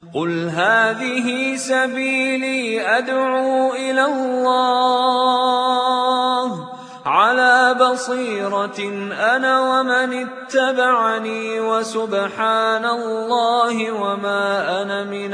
قل هذه سبيلي أدعو إلى الله على بصيرة أنا ومن اتبعني وسبحان الله وما أنا من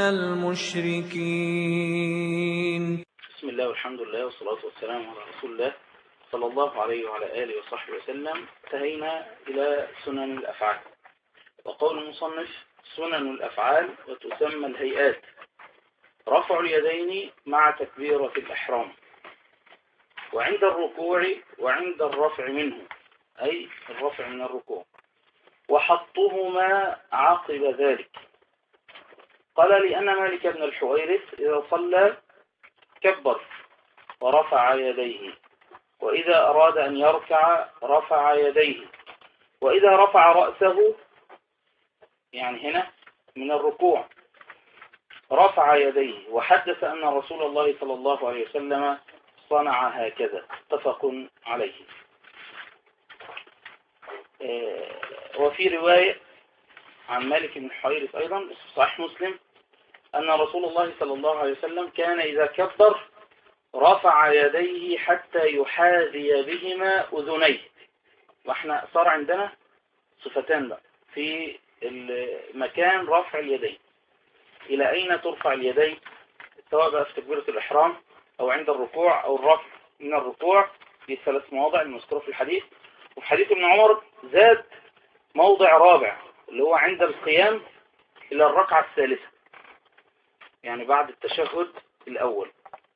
المشركين بسم الله والحمد لله والصلاة والسلام على رسول الله صلى الله عليه وعلى آله وصحبه وسلم انتهينا إلى سنن الأفعال وقول المصنف سنن الأفعال وتسمى الهيئات رفع اليدين مع تكبيرة الإحرام وعند الركوع وعند الرفع منه أي الرفع من الركوع وحطهما عقب ذلك قال لأن مالك بن الحويرث إذا صلى كبر ورفع يديه وإذا أراد أن يركع رفع يديه وإذا رفع رأسه يعني هنا من الركوع رفع يديه وحدث أن رسول الله صلى الله عليه وسلم صنع هكذا اتفق عليه آه، وفي رواية عن مالك بن حويرث أيضا صحيح مسلم أن رسول الله صلى الله عليه وسلم كان إذا كبر رفع يديه حتى يحاذي بهما أذنيه واحنا صار عندنا صفتان بقى في المكان رفع اليدين إلى أين ترفع اليدين سواء بقى في تكبيرة الإحرام أو عند الركوع أو الرفع من الركوع في ثلاث مواضع المذكورة في الحديث وفي حديث ابن عمر زاد موضع رابع اللي هو عند القيام إلى الركعة الثالثة يعني بعد التشهد الأول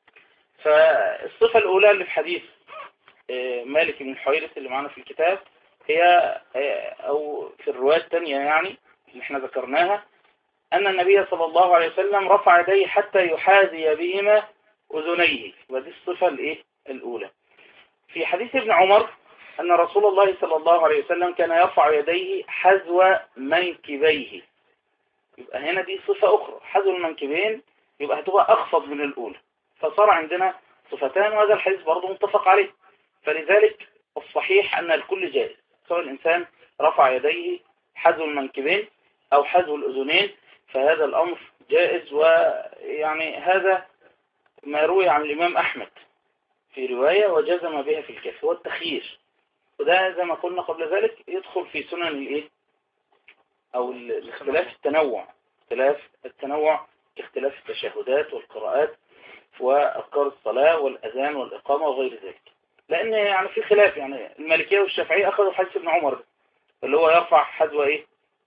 فالصفة الأولى اللي في حديث آه، مالك بن حويرث اللي معنا في الكتاب هي آه، أو في الرواية الثانية يعني اللي احنا ذكرناها أن النبي صلى الله عليه وسلم رفع يديه حتى يحاذي بهما أذنيه ودي الصفة الإيه الأولى في حديث ابن عمر أن رسول الله صلى الله عليه وسلم كان يرفع يديه حذو منكبيه يبقى هنا دي صفة أخرى حذو المنكبين يبقى هتبقى أخفض من الأولى فصار عندنا صفتان وهذا الحديث برضه متفق عليه فلذلك الصحيح أن الكل جائز سواء الإنسان رفع يديه حذو المنكبين أو حذو الأذنين فهذا الأمر جائز ويعني هذا ما روي عن الإمام أحمد في رواية وجزم بها في الكاف هو التخيير وده زي ما قلنا قبل ذلك يدخل في سنن الايه او الاختلاف التنوع اختلاف التنوع اختلاف التشهدات والقراءات وأذكار الصلاة والأذان والإقامة وغير ذلك لأن يعني في خلاف يعني المالكية والشافعية أخذوا حديث ابن عمر اللي هو يرفع حذو إيه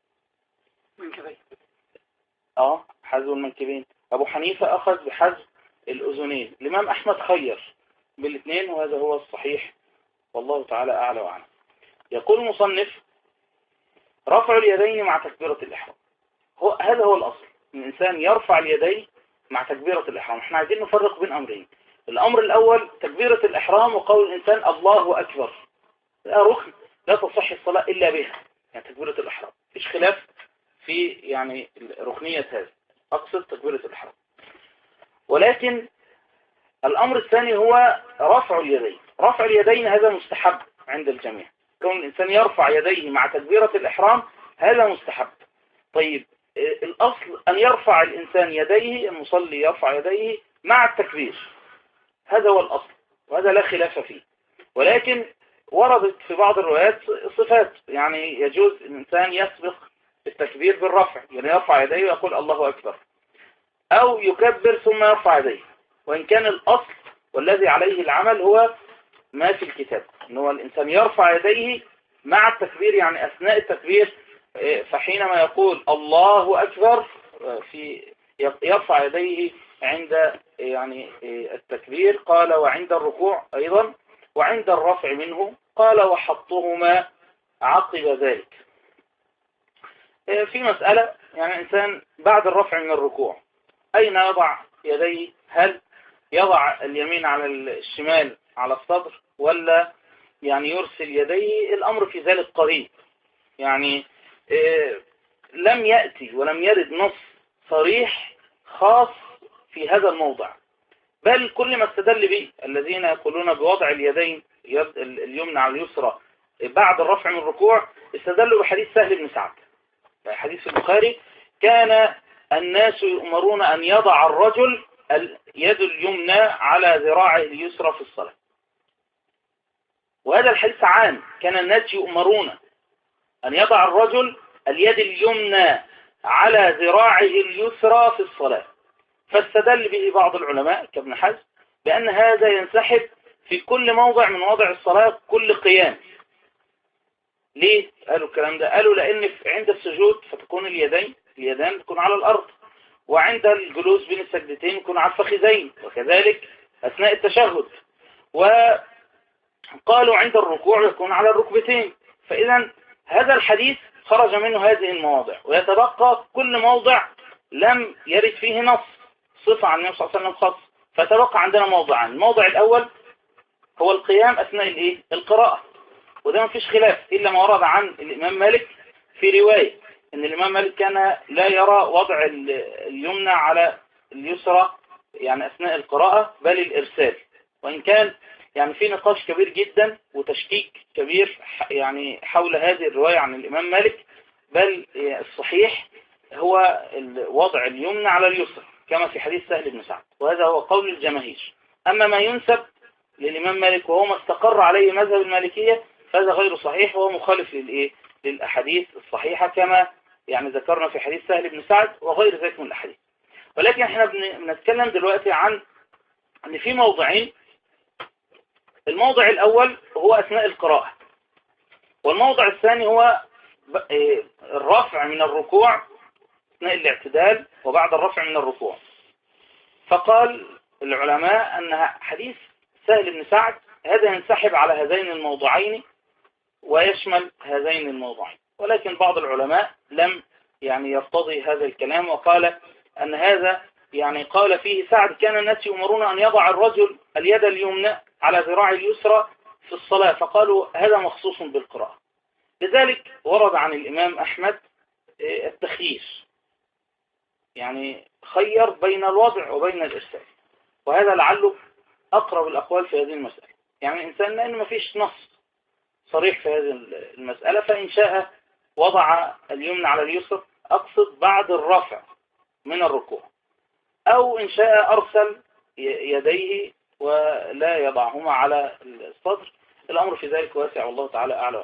منكبين اه حذو المنكبين أبو حنيفة أخذ بحذو الأذنين الإمام أحمد خير بالاثنين وهذا هو الصحيح والله تعالى أعلى وأعلم يقول المصنف رفع اليدين مع تكبيرة الإحرام هو هذا هو الأصل الإنسان يرفع اليدين مع تكبيرة الإحرام احنا عايزين نفرق بين أمرين الأمر الأول تكبيرة الإحرام وقول الإنسان الله أكبر لا ركن لا تصح الصلاة إلا بها يعني تكبيرة الإحرام مفيش خلاف في يعني ركنية هذا أقصد تكبيرة الإحرام ولكن الأمر الثاني هو رفع اليدين رفع اليدين هذا مستحب عند الجميع كون الإنسان يرفع يديه مع تكبيرة الإحرام هذا مستحب طيب الأصل أن يرفع الإنسان يديه المصلي يرفع يديه مع التكبير هذا هو الأصل وهذا لا خلاف فيه ولكن وردت في بعض الروايات صفات يعني يجوز الإنسان يسبق التكبير بالرفع يعني يرفع يديه ويقول الله أكبر أو يكبر ثم يرفع يديه وإن كان الأصل والذي عليه العمل هو ما في الكتاب ان هو الإنسان يرفع يديه مع التكبير يعني أثناء التكبير فحينما يقول الله أكبر في يرفع يديه عند يعني التكبير قال وعند الركوع أيضا وعند الرفع منه قال وحطهما عقب ذلك في مسألة يعني الإنسان بعد الرفع من الركوع أين يضع يديه هل يضع اليمين على الشمال على الصدر ولا يعني يرسل يديه الأمر في ذلك قريب يعني لم يأتي ولم يرد نص صريح خاص في هذا الموضع بل كل ما استدل به الذين يقولون بوضع اليدين اليمنى على اليسرى بعد الرفع من الركوع استدلوا بحديث سهل بن سعد حديث البخاري كان الناس يؤمرون أن يضع الرجل اليد اليمنى على ذراعه اليسرى في الصلاة وهذا الحديث عام كان الناس يؤمرون أن يضع الرجل اليد اليمنى على ذراعه اليسرى في الصلاة فاستدل به بعض العلماء كابن حزم بأن هذا ينسحب في كل موضع من وضع الصلاة كل قيام ليه قالوا الكلام ده قالوا لأن عند السجود فتكون اليدين اليدان تكون على الأرض وعند الجلوس بين السجدتين يكون على الفخذين وكذلك أثناء التشهد وقالوا عند الركوع يكون على الركبتين فإذا هذا الحديث خرج منه هذه المواضع ويتبقى كل موضع لم يرد فيه نص صفة عن النبي صلى الله عليه وسلم خاص فتبقى عندنا موضعان الموضع الأول هو القيام أثناء الإيه؟ القراءة وده ما فيش خلاف إلا ما ورد عن الإمام مالك في رواية أن الإمام مالك كان لا يرى وضع اليمنى على اليسرى يعني أثناء القراءة بل الإرسال وإن كان يعني في نقاش كبير جدا وتشكيك كبير يعني حول هذه الرواية عن الإمام مالك بل الصحيح هو وضع اليمنى على اليسرى كما في حديث سهل بن سعد وهذا هو قول الجماهير أما ما ينسب للإمام مالك وهو ما استقر عليه مذهب المالكية فهذا غير صحيح وهو مخالف للإيه للأحاديث الصحيحة كما يعني ذكرنا في حديث سهل بن سعد وغير ذلك من الأحاديث ولكن احنا بنتكلم دلوقتي عن ان في موضعين الموضع الأول هو أثناء القراءة والموضع الثاني هو إيه، الرفع من الركوع أثناء الاعتدال وبعد الرفع من الركوع فقال العلماء أن حديث سهل بن سعد هذا ينسحب على هذين الموضوعين ويشمل هذين الموضوعين ولكن بعض العلماء لم يعني يرتضي هذا الكلام وقال أن هذا يعني قال فيه سعد كان الناس يؤمرون أن يضع الرجل اليد اليمنى على ذراع اليسرى في الصلاة فقالوا هذا مخصوص بالقراءة لذلك ورد عن الإمام أحمد آه، التخيير يعني خير بين الوضع وبين الإرسال وهذا لعله أقرب الأقوال في هذه المسألة يعني الإنسان لأنه ما فيش نص صريح في هذه المسألة فإن شاء وضع اليمنى على اليسر أقصد بعد الرفع من الركوع أو إن شاء أرسل يديه ولا يضعهما على الصدر الأمر في ذلك واسع والله تعالى أعلى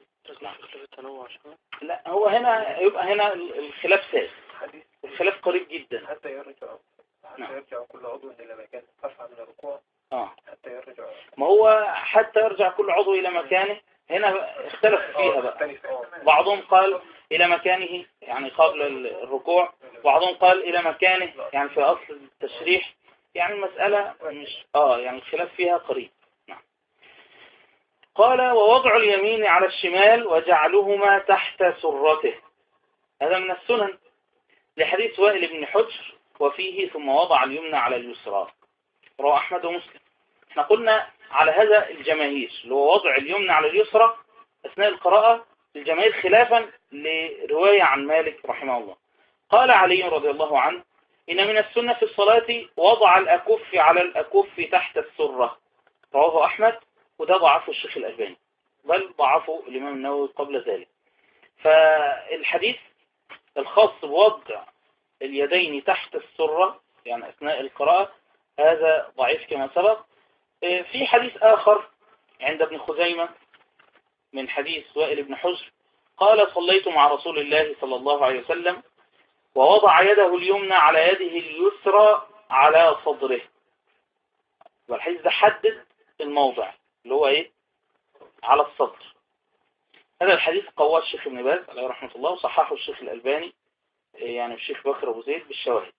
لا هو هنا يبقى هنا الخلاف سائل الخلاف قريب جدا حتى يرجع حتى نعم. يرجع كل عضو إلى مكانه أرفع من الركوع آه. حتى يرجع ما هو حتى يرجع كل عضو إلى مكانه هنا اختلف فيها بقى بعضهم قال إلى مكانه يعني قبل الركوع بعضهم قال إلى مكانه يعني في أصل التشريح يعني المسألة مش آه يعني الخلاف فيها قريب نعم قال ووضع اليمين على الشمال وجعلهما تحت سرته هذا من السنن لحديث وائل بن حجر وفيه ثم وضع اليمنى على اليسرى رواه أحمد ومسلم احنا قلنا على هذا الجماهير اللي هو وضع اليمنى على اليسرى أثناء القراءة الجماهير خلافا لرواية عن مالك رحمه الله قال علي رضي الله عنه إن من السنة في الصلاة وضع الأكف على الأكف تحت السرة رواه أحمد وده ضعفه الشيخ الألباني بل ضعفه الإمام النووي قبل ذلك فالحديث الخاص بوضع اليدين تحت السرة يعني أثناء القراءة هذا ضعيف كما سبق إيه، في حديث آخر عند ابن خزيمة من حديث وائل بن حجر قال صليت مع رسول الله صلى الله عليه وسلم ووضع يده اليمنى على يده اليسرى على صدره والحديث ده حدد الموضع اللي هو ايه على الصدر هذا الحديث قواه الشيخ ابن باز عليه رحمة الله وصححه الشيخ الألباني يعني الشيخ بكر أبو زيد بالشواهد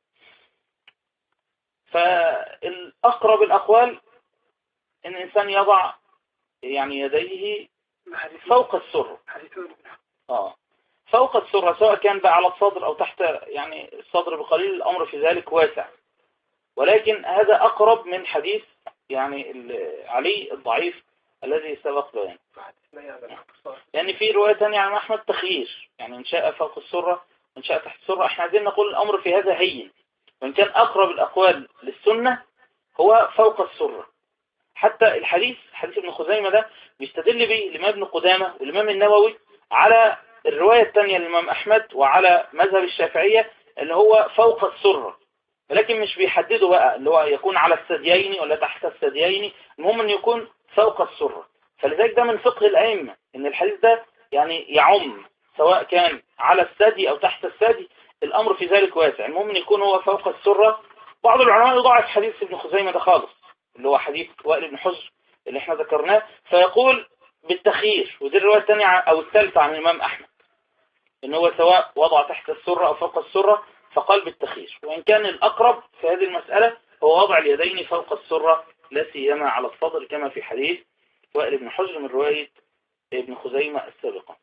فالأقرب الأقوال أن الإنسان يضع يعني يديه فوق السر آه فوق السرة سواء كان بقى على الصدر أو تحت يعني الصدر بقليل الأمر في ذلك واسع ولكن هذا أقرب من حديث يعني علي الضعيف الذي سبق بيان يعني في رواية ثانية عن أحمد تخيير يعني إن شاء فوق السرة وإن شاء تحت السرة احنا عايزين نقول الأمر في هذا هين وإن كان أقرب الأقوال للسنة هو فوق السرة حتى الحديث حديث ابن خزيمة ده بيستدل به الإمام ابن قدامة والإمام النووي على الرواية الثانية للإمام أحمد وعلى مذهب الشافعية اللي هو فوق السرة ولكن مش بيحددوا بقى اللي هو يكون على الثديين ولا تحت الثديين المهم ان يكون فوق السرة فلذلك ده من فقه الأئمة ان الحديث ده يعني يعم سواء كان على الثدي او تحت الثدي الامر في ذلك واسع المهم ان يكون هو فوق السرة بعض العلماء يضاعف حديث ابن خزيمة ده خالص اللي هو حديث وائل بن حجر اللي احنا ذكرناه فيقول بالتخيير ودي الرواية الثانية او الثالثة عن الامام احمد ان هو سواء وضع تحت السرة او فوق السرة فقال بالتخيير وان كان الاقرب في هذه المسألة هو وضع اليدين فوق السرة لا سيما على الصدر كما في حديث وائل بن حجر من رواية ابن خزيمة السابقة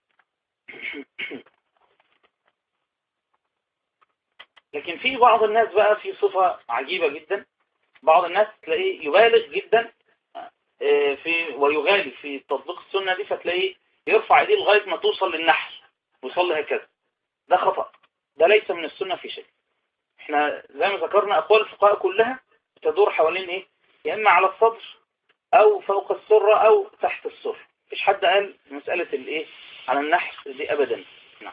لكن في بعض الناس بقى في صفة عجيبة جدا بعض الناس تلاقيه يبالغ جدا آه، في ويغالي في تطبيق السنة دي فتلاقيه يرفع ايديه لغاية ما توصل للنحل ويصلي هكذا ده خطأ ده ليس من السنة في شيء احنا زي ما ذكرنا اقوال الفقهاء كلها تدور حوالين ايه يا اما على الصدر او فوق السرة او تحت السرة مفيش حد قال مسألة الايه على النحل دي ابدا نعم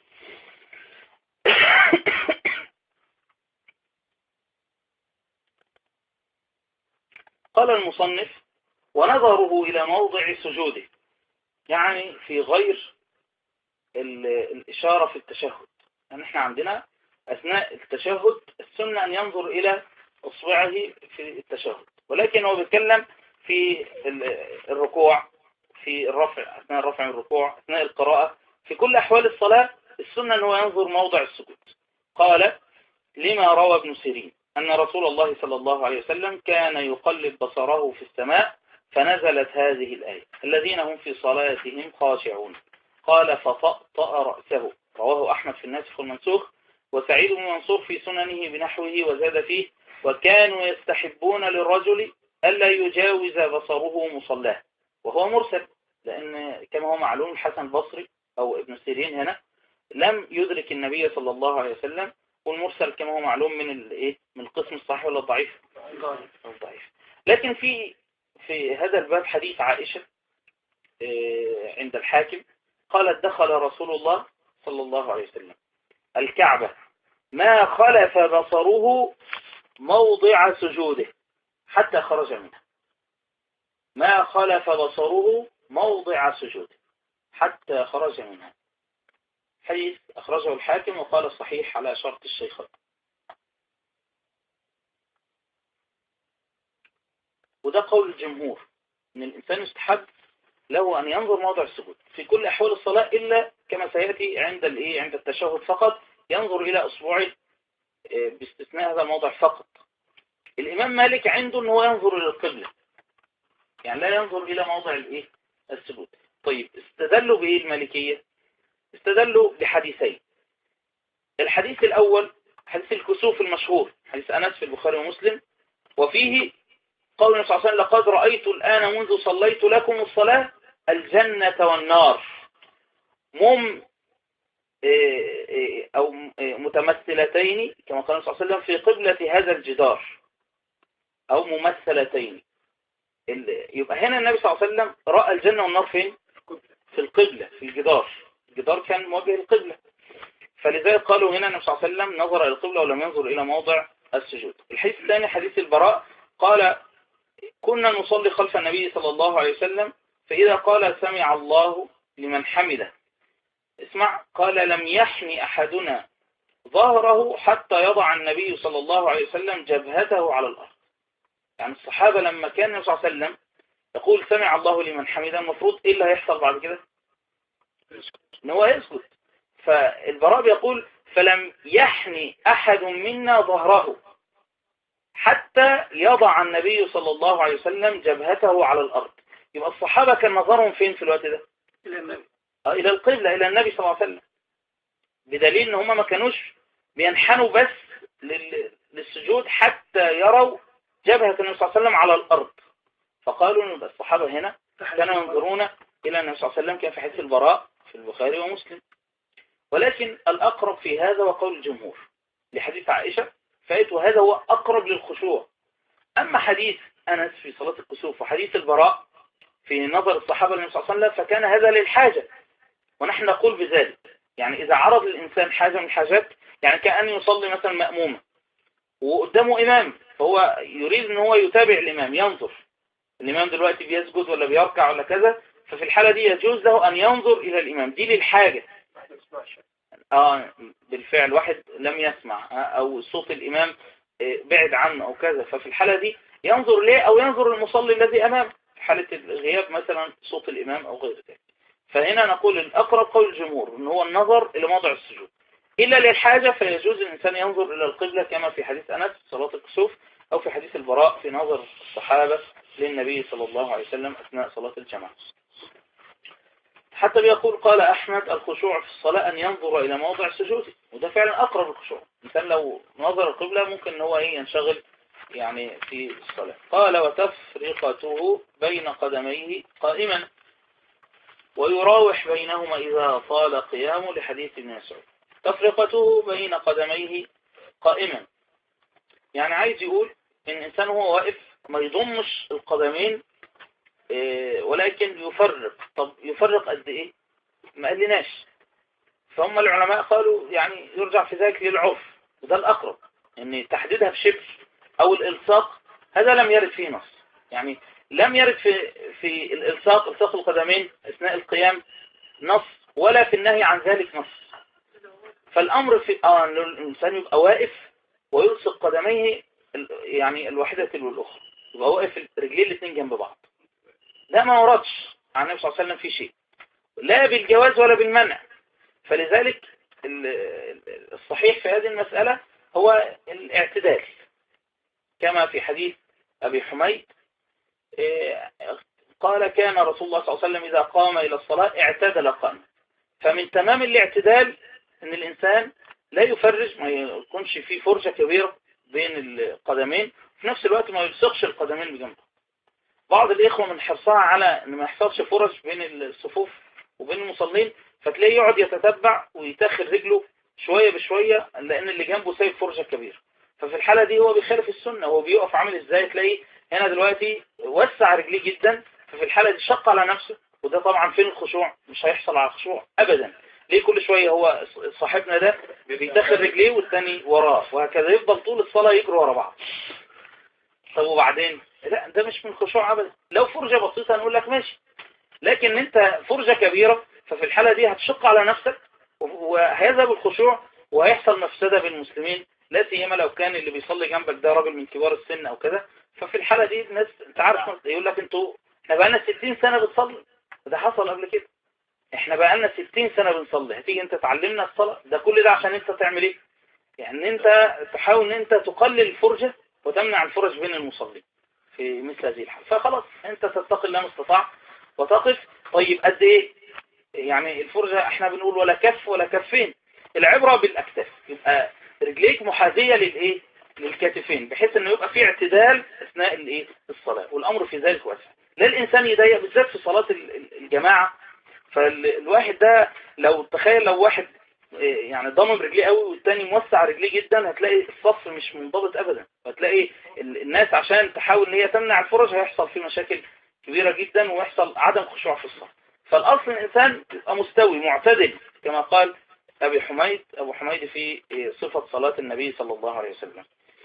قال المصنف ونظره إلى موضع سجوده يعني في غير الإشارة في التشهد يعني احنا عندنا أثناء التشهد السنة أن ينظر إلى أصبعه في التشهد ولكن هو بيتكلم في الركوع في الرفع أثناء الرفع من الركوع أثناء القراءة في كل أحوال الصلاة السنة أنه ينظر موضع السجود قال لما روى ابن سيرين أن رسول الله صلى الله عليه وسلم كان يقلب بصره في السماء فنزلت هذه الآية الذين هم في صلاتهم خاشعون قال فطأطأ رأسه رواه أحمد في الناسخ والمنسوخ وسعيد بن منصور في سننه بنحوه وزاد فيه وكانوا يستحبون للرجل ألا يجاوز بصره مصلاه وهو مرسل لأن كما هو معلوم الحسن البصري أو ابن سيرين هنا لم يدرك النبي صلى الله عليه وسلم والمرسل كما هو معلوم من الايه من القسم الصحيح ولا الضعيف الضعيف لكن في في هذا الباب حديث عائشة آه، عند الحاكم قالت دخل رسول الله صلى الله عليه وسلم الكعبة ما خلف بصره موضع سجوده حتى خرج منها ما خلف بصره موضع سجوده حتى خرج منها حديث أخرجه الحاكم وقال الصحيح على شرط الشيخين وده قول الجمهور ان الانسان يستحب له ان ينظر موضع السجود في كل احوال الصلاة الا كما سيأتي عند الايه عند التشهد فقط ينظر الى اصبعه آه، باستثناء هذا الموضع فقط الامام مالك عنده ان هو ينظر الى القبلة يعني لا ينظر الى موضع الايه السجود طيب استدلوا بايه المالكية استدلوا بحديثين الحديث الاول حديث الكسوف المشهور حديث انس في البخاري ومسلم وفيه قول النبي صلى الله عليه وسلم لقد رأيت الآن منذ صليت لكم الصلاة الجنة والنار مم إيه، إيه، أو إيه، متمثلتين كما قال صلى الله عليه وسلم في قبلة هذا الجدار أو ممثلتين يبقى هنا النبي صلى الله عليه وسلم رأى الجنة والنار فين؟ في القبلة في الجدار الجدار كان موجه القبلة فلذلك قالوا هنا النبي صلى الله عليه وسلم نظر إلى القبلة ولم ينظر إلى موضع السجود الحديث الثاني حديث البراء قال كنا نصلي خلف النبي صلى الله عليه وسلم فإذا قال سمع الله لمن حمده اسمع قال لم يحني أحدنا ظهره حتى يضع النبي صلى الله عليه وسلم جبهته على الأرض يعني الصحابة لما كان النبي صلى الله عليه وسلم يقول سمع الله لمن حمده المفروض إيه اللي هيحصل بعد كده ان هو يسكت فالبراء بيقول فلم يحني أحد منا ظهره حتى يضع النبي صلى الله عليه وسلم جبهته على الأرض يبقى الصحابة كان نظرهم فين في الوقت ده إلى النبي آه إلى القبلة إلى النبي صلى الله عليه وسلم بدليل إن هم ما كانوش بينحنوا بس للسجود حتى يروا جبهة النبي صلى الله عليه وسلم على الأرض فقالوا إن الصحابة هنا كانوا ينظرون إلى النبي صلى الله عليه وسلم كان في حديث البراء في البخاري ومسلم ولكن الأقرب في هذا وقول الجمهور لحديث عائشة فائت وهذا هو أقرب للخشوع أما حديث أنس في صلاة الكسوف وحديث البراء في نظر الصحابة للنبي صلى الله عليه وسلم فكان هذا للحاجة ونحن نقول بذلك يعني إذا عرض الإنسان حاجة من الحاجات يعني كأن يصلي مثلا مأمومة وقدامه إمام فهو يريد ان هو يتابع الإمام ينظر الإمام دلوقتي بيسجد ولا بيركع ولا كذا ففي الحالة دي يجوز له أن ينظر إلى الإمام دي للحاجة آه بالفعل واحد لم يسمع آه أو صوت الإمام آه، بعد عنه أو كذا ففي الحالة دي ينظر ليه أو ينظر المصلي الذي أمامه في حالة الغياب مثلا صوت الإمام أو غير ذلك فهنا نقول الأقرب قول الجمهور أن هو النظر إلى موضع السجود إلا للحاجة فيجوز الإنسان ينظر إلى القبلة كما في حديث أنس صلاة الكسوف أو في حديث البراء في نظر الصحابة للنبي صلى الله عليه وسلم أثناء صلاة الجماعة حتى بيقول قال أحمد الخشوع في الصلاة أن ينظر إلى موضع سجوده وده فعلا أقرب الخشوع مثلا لو نظر القبلة ممكن أن هو إيه ينشغل يعني في الصلاة قال وتفرقته بين قدميه قائما ويراوح بينهما إذا طال قيامه لحديث ابن مسعود تفرقته بين قدميه قائما يعني عايز يقول إن الإنسان هو واقف ما يضمش القدمين إيه، ولكن يفرق طب يفرق قد ايه ما قالناش فهم العلماء قالوا يعني يرجع في ذلك للعرف وده الأقرب ان تحديدها بشبر او الالصاق هذا لم يرد فيه نص يعني لم يرد في في الالصاق الصاق القدمين اثناء القيام نص ولا في النهي عن ذلك نص فالامر في اه ان الانسان يبقى واقف ويلصق قدميه يعني الواحده والاخرى يبقى واقف رجليه الاثنين جنب بعض لا ما وردش عن النبي صلى الله عليه وسلم في شيء لا بالجواز ولا بالمنع فلذلك الصحيح في هذه المسألة هو الاعتدال كما في حديث أبي حميد إيه، قال كان رسول الله صلى الله عليه وسلم إذا قام إلى الصلاة اعتدل قام فمن تمام الاعتدال أن الإنسان لا يفرج ما يكونش فيه فرجة كبيرة بين القدمين في نفس الوقت ما يلصقش القدمين بجنبه بعض الإخوة من حرصها على أن ما يحصلش فرج بين الصفوف وبين المصلين فتلاقيه يقعد يتتبع ويتاخر رجله شوية بشوية لأن اللي جنبه سايب فرجة كبيرة ففي الحالة دي هو بيخالف السنة هو بيقف عامل ازاي تلاقيه هنا دلوقتي وسع رجليه جدا ففي الحالة دي شق على نفسه وده طبعا فين الخشوع مش هيحصل على الخشوع أبدا ليه كل شوية هو صاحبنا ده بيتاخر رجليه والتاني وراه وهكذا يفضل طول الصلاة يجروا ورا بعض طب وبعدين لا ده مش من خشوع ابدا لو فرجة بسيطة نقول لك ماشي لكن انت فرجة كبيرة ففي الحالة دي هتشق على نفسك وهيذهب الخشوع وهيحصل مفسدة بالمسلمين لا سيما لو كان اللي بيصلي جنبك ده راجل من كبار السن او كده ففي الحالة دي الناس انت عارف يقول لك انتوا احنا بقالنا 60 سنة بتصلي ده حصل قبل كده احنا بقالنا 60 سنة بنصلي هتيجي انت تعلمنا الصلاة ده كل ده عشان انت تعمل ايه يعني انت تحاول ان انت تقلل الفرجة وتمنع الفرج بين المصلين في مثل هذه الحالة فخلاص انت تتقي الله ما استطاع وتقف طيب قد ايه يعني الفرجة احنا بنقول ولا كف ولا كفين العبرة بالاكتاف يبقى رجليك محاذية للايه للكتفين بحيث انه يبقى في اعتدال اثناء الايه الصلاة والامر في ذلك واسع لا الانسان يضيق بالذات في صلاة الجماعة فالواحد ده لو تخيل لو واحد يعني ضمم رجليه قوي والتاني موسع رجليه جدا هتلاقي الصف مش منضبط ابدا هتلاقي الناس عشان تحاول ان هي تمنع الفرج هيحصل في مشاكل كبيرة جدا ويحصل عدم خشوع في الصف فالاصل الانسان يبقى مستوي معتدل كما قال ابي حميد ابو حميد في صفة صلاة النبي صلى الله عليه وسلم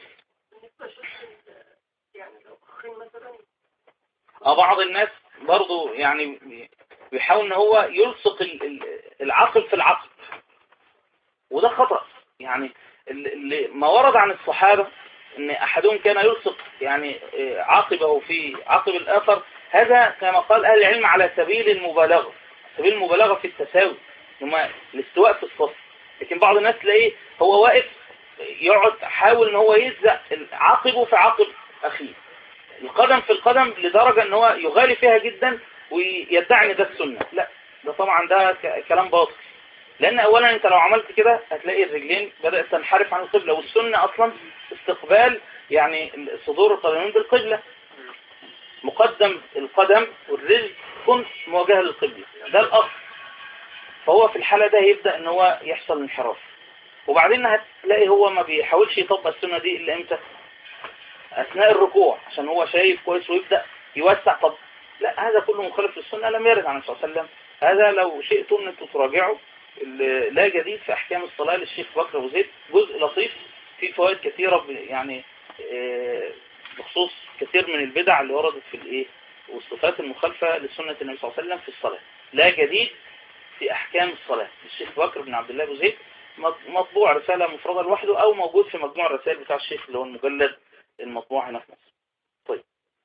اه بعض الناس برضو يعني بيحاول ان هو يلصق العقل في العقل وده خطأ يعني اللي ما ورد عن الصحابة ان احدهم كان يلصق يعني آه، عقبه في عقب الاخر هذا كما قال اهل العلم على سبيل المبالغة سبيل المبالغة في التساوي ثم الاستواء في الصف لكن بعض الناس تلاقيه هو واقف يقعد حاول ان هو يلزق عقبه في عقب اخيه القدم في القدم لدرجة ان هو يغالي فيها جدا ويدعي ان ده السنة لا ده طبعا ده كلام باطل لأن أولا أنت لو عملت كده هتلاقي الرجلين بدأت تنحرف عن القبلة والسنة أصلا استقبال يعني صدور القدمين بالقبلة مقدم القدم والرجل تكون مواجهة للقبلة ده الأصل فهو في الحالة ده يبدأ ان هو يحصل انحراف وبعدين هتلاقي هو ما بيحاولش يطبق السنة دي إلا إمتى أثناء الركوع عشان هو شايف كويس ويبدأ يوسع طب لا هذا كله مخالف للسنة لم يرد عن النبي صلى الله عليه وسلم هذا لو شئتم ان انتم تراجعوا ال- لا جديد في أحكام الصلاة للشيخ بكر أبو زيد جزء لطيف فيه فوائد كثيرة ب- يعني آه، بخصوص كثير من البدع اللي وردت في الإيه والصفات المخالفة لسنة النبي صلى الله عليه وسلم في الصلاة لا جديد في أحكام الصلاة للشيخ بكر بن عبد الله أبو زيد مط- مطبوع رسالة مفردة لوحده أو موجود في مجموع الرسائل بتاع الشيخ اللي هو المجلد المطبوع هنا في مصر طيب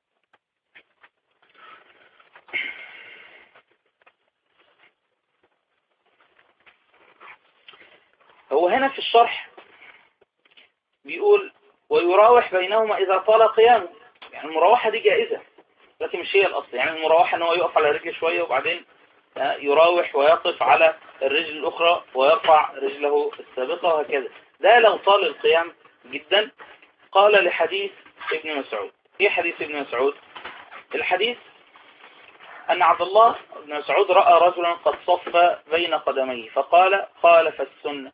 هو هنا في الشرح بيقول ويراوح بينهما إذا طال قيامه يعني المراوحة دي جائزة لكن مش هي الأصل يعني المراوحة ان هو يقف على رجل شوية وبعدين آه، يراوح ويقف على الرجل الأخرى ويرفع رجله السابقة وهكذا ده لو طال القيام جدا قال لحديث ابن مسعود ايه حديث ابن مسعود الحديث أن عبد الله بن مسعود رأى رجلا قد صف بين قدميه فقال خالف السنة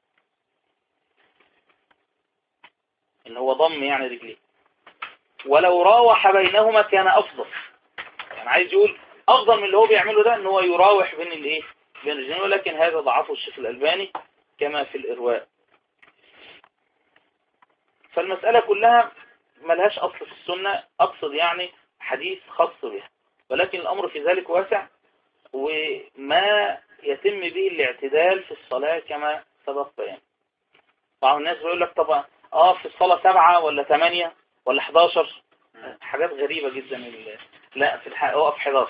ان هو ضم يعني رجليه ولو راوح بينهما كان افضل يعني عايز يقول افضل من اللي هو بيعمله ده ان هو يراوح بين الايه بين الرجلين ولكن هذا ضعفه الشيخ الالباني كما في الارواء فالمسألة كلها ملهاش اصل في السنة اقصد يعني حديث خاص بها ولكن الامر في ذلك واسع وما يتم به الاعتدال في الصلاة كما سبق بيان بعض الناس بيقول لك طبعا اه في الصلاة سبعة ولا ثمانية ولا 11 حاجات غريبة جدا ال- لا في الحق اقف 11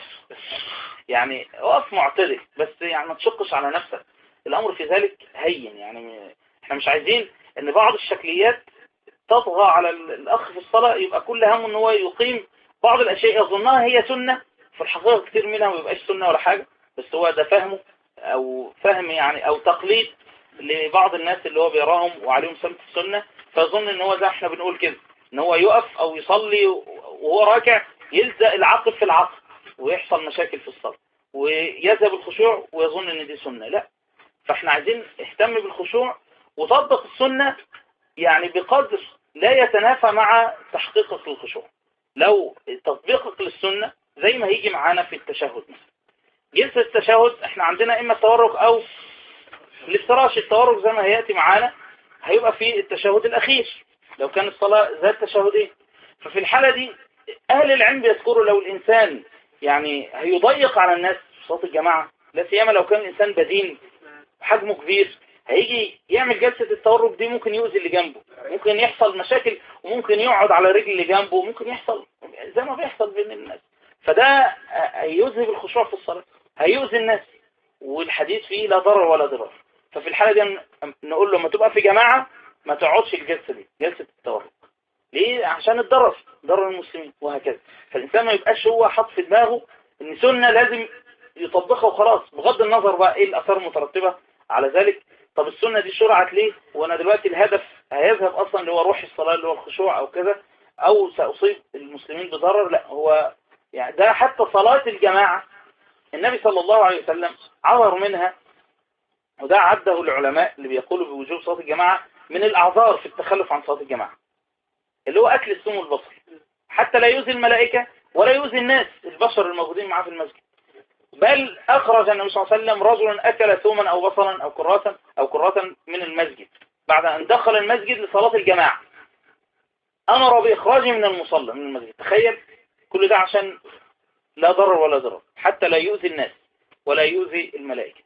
يعني اقف معتدل بس يعني ما تشقش على نفسك الامر في ذلك هين يعني م- احنا مش عايزين ان بعض الشكليات تطغى على ال- الاخ في الصلاة يبقى كل همه ان هو يقيم بعض الاشياء يظنها هي سنة في الحقيقة كتير منها ما بيبقاش سنة ولا حاجة بس هو ده فهمه او فهم يعني او تقليد لبعض الناس اللي هو بيراهم وعليهم سمت السنة فيظن ان هو زي احنا بنقول كده ان هو يقف او يصلي وهو راكع يلزق العقل في العقل ويحصل مشاكل في الصلاة ويذهب الخشوع ويظن ان دي سنة لا فاحنا عايزين اهتم بالخشوع وطبق السنة يعني بقدر لا يتنافى مع تحقيقك للخشوع لو تطبيقك للسنة زي ما هيجي معانا في التشهد مثلا جلسة التشهد احنا عندنا اما التورك او الافتراش التورك زي ما هيأتي معانا هيبقى في التشهد الأخير لو كان الصلاة ذات تشهدين ففي الحالة دي أهل العلم بيذكروا لو الإنسان يعني هيضيق على الناس في صلاة الجماعة لا سيما لو كان الإنسان بدين حجمه كبير هيجي يعمل جلسة التورك دي ممكن يؤذي اللي جنبه ممكن يحصل مشاكل وممكن يقعد على رجل اللي جنبه ممكن يحصل زي ما بيحصل بين الناس فده هيذهب الخشوع في الصلاة هيؤذي الناس والحديث فيه لا ضرر ولا ضرر ففي الحالة دي نقول له ما تبقى في جماعة ما تقعدش الجلسة دي جلسة التورك ليه عشان الضرر ضرر المسلمين وهكذا فالإنسان ما يبقاش هو حط في دماغه ان سنة لازم يطبقها وخلاص بغض النظر بقى ايه الأثار المترتبة على ذلك طب السنة دي شرعت ليه وانا دلوقتي الهدف هيذهب اصلا اللي هو روح الصلاة اللي هو الخشوع او كذا او سأصيب المسلمين بضرر لا هو يعني ده حتى صلاة الجماعة النبي صلى الله عليه وسلم عبر منها وده عده العلماء اللي بيقولوا بوجوب صلاة الجماعة من الأعذار في التخلف عن صلاة الجماعة اللي هو أكل السم والبصر حتى لا يؤذي الملائكة ولا يؤذي الناس البشر الموجودين معاه في المسجد بل أخرج النبي صلى الله عليه وسلم رجلا أكل ثوما أو بصلا أو كراتا أو كراتا من المسجد بعد أن دخل المسجد لصلاة الجماعة أمر بإخراجه من المصلى من المسجد تخيل كل ده عشان لا ضرر ولا ضرر حتى لا يؤذي الناس ولا يؤذي الملائكة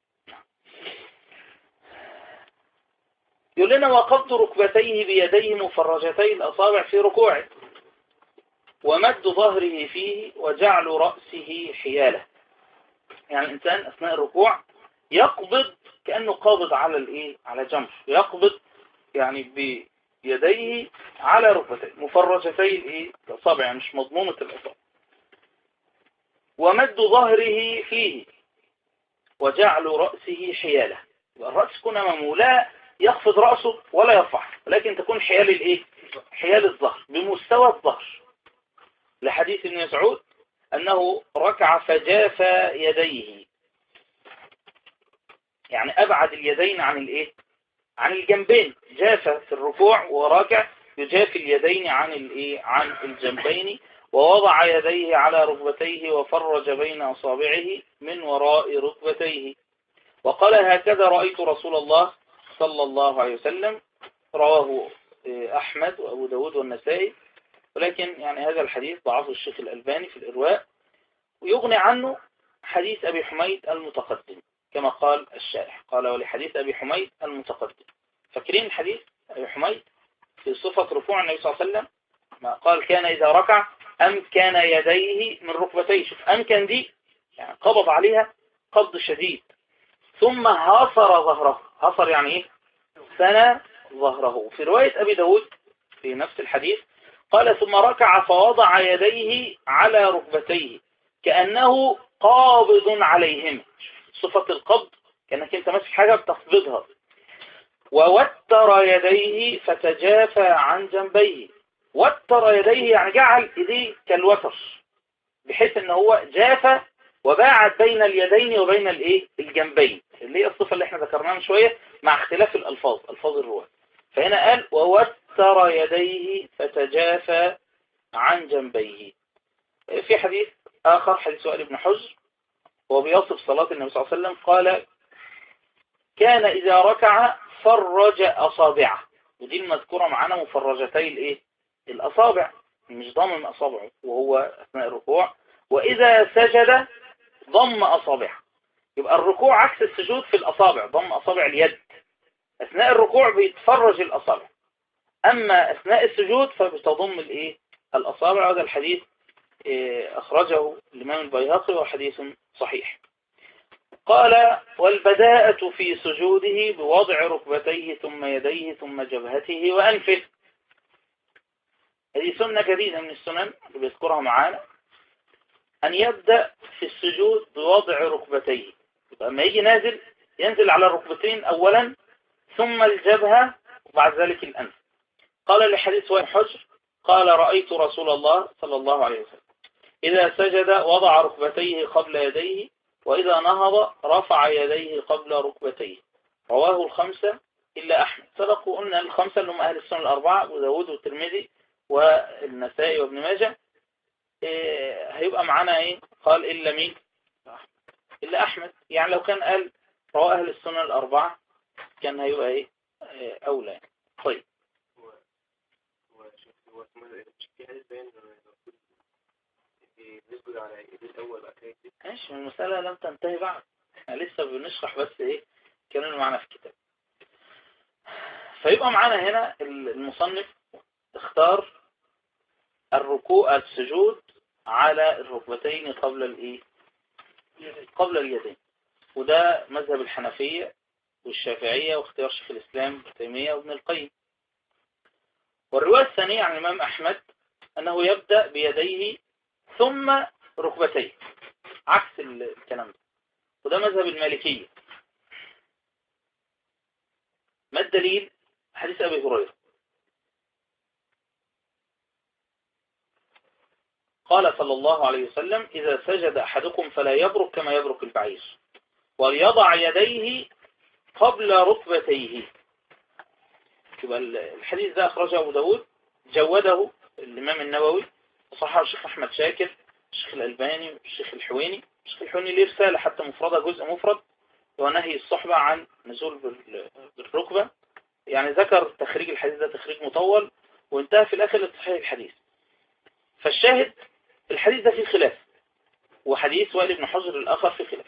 يقول لنا وقبض ركبتيه بيديه مفرجتي الأصابع في ركوعه ومد ظهره فيه وجعل رأسه حياله يعني الإنسان أثناء الركوع يقبض كأنه قابض على الإيه على جنب يقبض يعني بيديه على ركبتيه مفرجتي الإيه الأصابع يعني مش مضمومة الأصابع ومد ظهره فيه وجعل رأسه حياله الرأس يكون أمامه لا يخفض رأسه ولا يرفع ولكن تكون حيال الايه حيال الظهر بمستوى الظهر لحديث ابن مسعود أنه ركع فجاف يديه يعني أبعد اليدين عن الايه عن الجنبين جاف في الركوع وراكع يجاف اليدين عن الايه عن الجنبين ووضع يديه على ركبتيه وفرج بين أصابعه من وراء ركبتيه وقال هكذا رأيت رسول الله صلى الله عليه وسلم رواه آه، أحمد وأبو داود والنسائي ولكن يعني هذا الحديث ضعفه الشيخ الألباني في الإرواء ويغني عنه حديث أبي حميد المتقدم كما قال الشارح قال ولحديث أبي حميد المتقدم فاكرين الحديث أبي حميد في صفة ركوع النبي صلى الله عليه وسلم ما قال كان إذا ركع أمكن يديه من ركبتيه شوف أمكن دي يعني قبض عليها قبض شديد ثم هاصر ظهره هاصر يعني إيه سنى ظهره في رواية أبي داود في نفس الحديث قال ثم ركع فوضع يديه على ركبتيه كأنه قابض عليهم صفة القبض كأنك انت ماسك حاجة بتقبضها ووتر يديه فتجافى عن جنبيه وتر يديه يعني جعل ايديه كالوتر بحيث ان هو جافى وباعد بين اليدين وبين الايه الجنبين اللي هي الصفة اللي احنا ذكرناها من شوية مع اختلاف الالفاظ الفاظ الرواة فهنا قال ووتر يديه فتجافى عن جنبيه في حديث آخر حديث سؤال ابن حجر هو بيصف صلاة النبي صلى الله عليه وسلم قال كان إذا ركع فرج أصابعه ودي المذكورة معانا مفرجتي الايه الأصابع مش ضمن أصابعه وهو أثناء الركوع وإذا سجد ضم أصابعه يبقى الركوع عكس السجود في الأصابع ضم أصابع اليد أثناء الركوع بيتفرج الأصابع أما أثناء السجود فبتضم الإيه الأصابع هذا الحديث إيه، أخرجه الإمام البيهقي وحديث صحيح قال والبداءة في سجوده بوضع ركبتيه ثم يديه ثم جبهته وأنفه هذه سنة جديدة من السنن اللي بيذكرها معانا أن يبدأ في السجود بوضع ركبتيه لما يجي نازل ينزل على الركبتين أولا ثم الجبهة وبعد ذلك الأنف قال لحديث وائل حجر قال رأيت رسول الله صلى الله عليه وسلم إذا سجد وضع ركبتيه قبل يديه وإذا نهض رفع يديه قبل ركبتيه رواه الخمسة إلا أحمد سبقوا قلنا الخمسة اللي هم أهل السنة الأربعة وداود والترمذي والنسائي وابن ماجه إيه هيبقى معانا إيه قال إلا مين إلا أحمد يعني لو كان قال رواه أهل السنة الأربعة كان هيبقى إيه, إيه أولى طيب بيسجد على ايديه الاول بعد كده ماشي المسألة لم تنتهي بعد احنا لسه بنشرح بس ايه كانوا معنا في الكتاب فيبقى معانا هنا المصنف اختار الركوع السجود على الركبتين قبل الايه قبل اليدين وده مذهب الحنفية والشافعية واختيار شيخ الإسلام ابن تيمية وابن القيم والرواية الثانية عن الإمام أحمد أنه يبدأ بيديه ثم ركبتيه عكس الكلام ده وده مذهب المالكية ما الدليل حديث أبي هريرة قال صلى الله عليه وسلم إذا سجد أحدكم فلا يبرك كما يبرك البعير وليضع يديه قبل ركبتيه يبقى الحديث ده أخرجه أبو داود جوده الإمام النووي صححه الشيخ أحمد شاكر الشيخ الألباني والشيخ الحويني الشيخ الحويني ليه رسالة حتى مفردة جزء مفرد ونهي الصحبة عن نزول بالركبة يعني ذكر تخريج الحديث ده تخريج مطول وانتهى في الآخر لتصحيح الحديث فالشاهد الحديث ده فيه خلاف وحديث وائل بن حجر الآخر فيه خلاف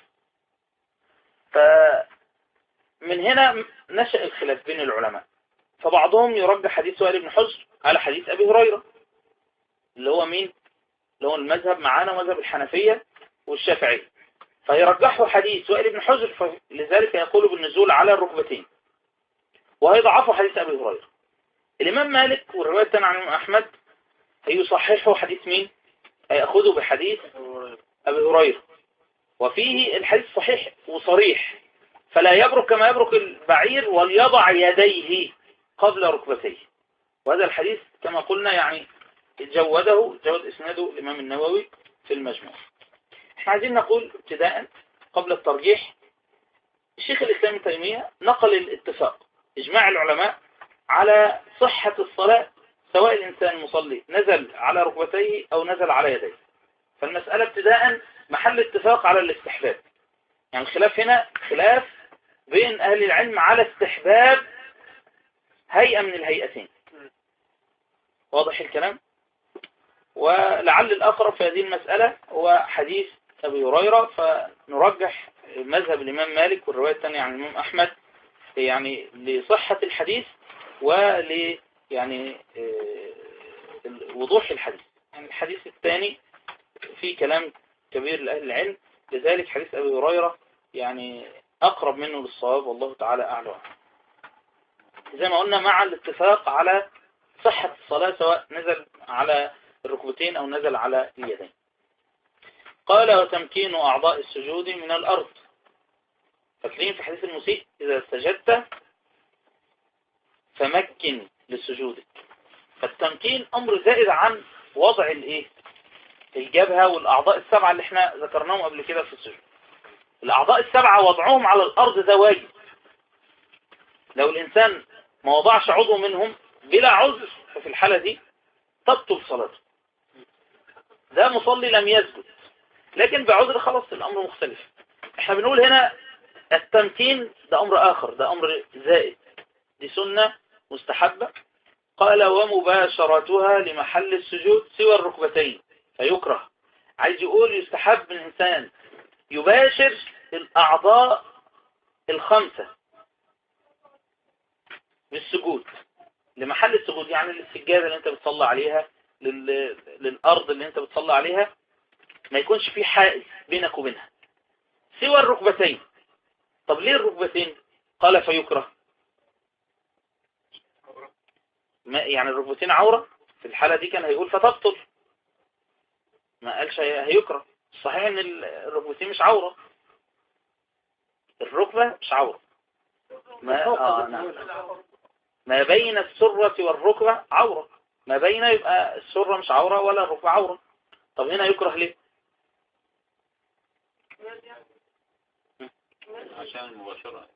فمن هنا نشأ الخلاف بين العلماء فبعضهم يرجح حديث وائل بن حجر على حديث أبي هريرة اللي هو مين اللي هو المذهب معانا مذهب الحنفية والشافعية فيرجحوا حديث وائل بن حجر لذلك يقول بالنزول على الركبتين وهيضعفوا حديث أبي هريرة الإمام مالك والرواية الثانية عن أحمد هيصححوا حديث مين هيأخذوا بحديث أبي هريرة وفيه الحديث صحيح وصريح فلا يبرك كما يبرك البعير وليضع يديه قبل ركبتيه وهذا الحديث كما قلنا يعني جوده جود إسناده الإمام النووي في المجموع احنا عايزين نقول ابتداء قبل الترجيح الشيخ الإسلام تيمية نقل الاتفاق إجماع العلماء على صحة الصلاة سواء الإنسان مصلي نزل على ركبتيه أو نزل على يديه فالمسألة ابتداء محل اتفاق على الاستحباب يعني الخلاف هنا خلاف بين أهل العلم على استحباب هيئة من الهيئتين واضح الكلام ولعل الأقرب في هذه المسألة هو حديث أبي هريرة فنرجح مذهب الإمام مالك والرواية الثانية عن الإمام أحمد يعني لصحة الحديث ول يعني آه، وضوح الحديث يعني الحديث الثاني فيه كلام كبير لأهل العلم لذلك حديث أبي هريرة يعني أقرب منه للصواب والله تعالى أعلم زي ما قلنا مع الاتفاق على صحة الصلاة سواء نزل على الركبتين أو نزل على اليدين قال وتمكين أعضاء السجود من الأرض فاكرين في حديث المسيء إذا سجدت فمكن للسجود فالتمكين أمر زائد عن وضع الإيه الجبهة والأعضاء السبعة اللي احنا ذكرناهم قبل كده في السجود الأعضاء السبعة وضعهم على الأرض ده واجب لو الإنسان ما وضعش عضو منهم بلا عذر ففي الحالة دي تبطل صلاته ده مصلي لم يسجد لكن بعذر خلاص الأمر مختلف احنا بنقول هنا التمكين ده أمر آخر ده أمر زائد دي سنة مستحبة قال ومباشرتها لمحل السجود سوى الركبتين فيكره عايز يقول يستحب من الإنسان يباشر الأعضاء الخمسة بالسجود لمحل السجود يعني للسجادة اللي انت بتصلى عليها لل... للأرض اللي انت بتصلى عليها ما يكونش في حائز بينك وبينها سوى الركبتين طب ليه الركبتين قال فيكره ما يعني الركبتين عورة في الحالة دي كان هيقول فتبطل ما قالش هيكره صحيح ان الركبتين مش عورة الركبة مش عورة ما, آه نعم. ما بين السرة والركبة عورة ما بين يبقى السرة مش عورة ولا الركبة عورة طب هنا يكره ليه عشان المباشرة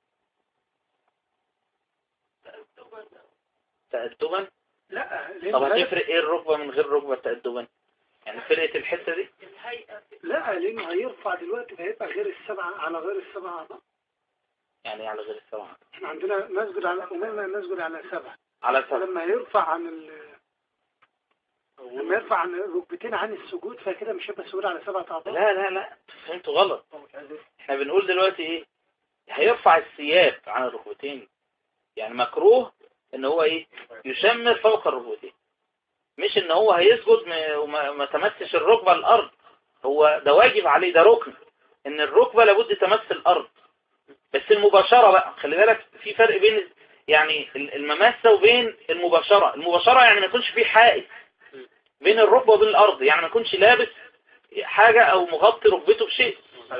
تأدبا لا طب هتفرق ايه الركبة من غير ركبة تأدبا يعني فرقت الحتة دي لا لانه هيرفع دلوقتي فهيبقى غير السبعة على غير السبعة أعضاء. يعني على غير السبعة احنا عندنا نسجد على أمورنا نسجد على سبعة على سبعة لما يرفع عن ال لما يرفع عن الركبتين عن السجود فكده مش هيبقى سجود على سبعة أعضاء لا لا لا فهمتوا غلط احنا بنقول دلوقتي ايه هيرفع الثياب عن الركبتين يعني مكروه ان هو ايه يشمر فوق الركبتين مش ان هو هيسجد م- وما ما تمسش الركبة الارض هو ده واجب عليه ده ركن ان الركبة لابد تمس الارض بس المباشرة بقى خلي بالك في فرق بين يعني ال- المماسة وبين المباشرة المباشرة يعني ما يكونش في حائط بين الركبة وبين الارض يعني ما يكونش لابس حاجة او مغطي ركبته بشيء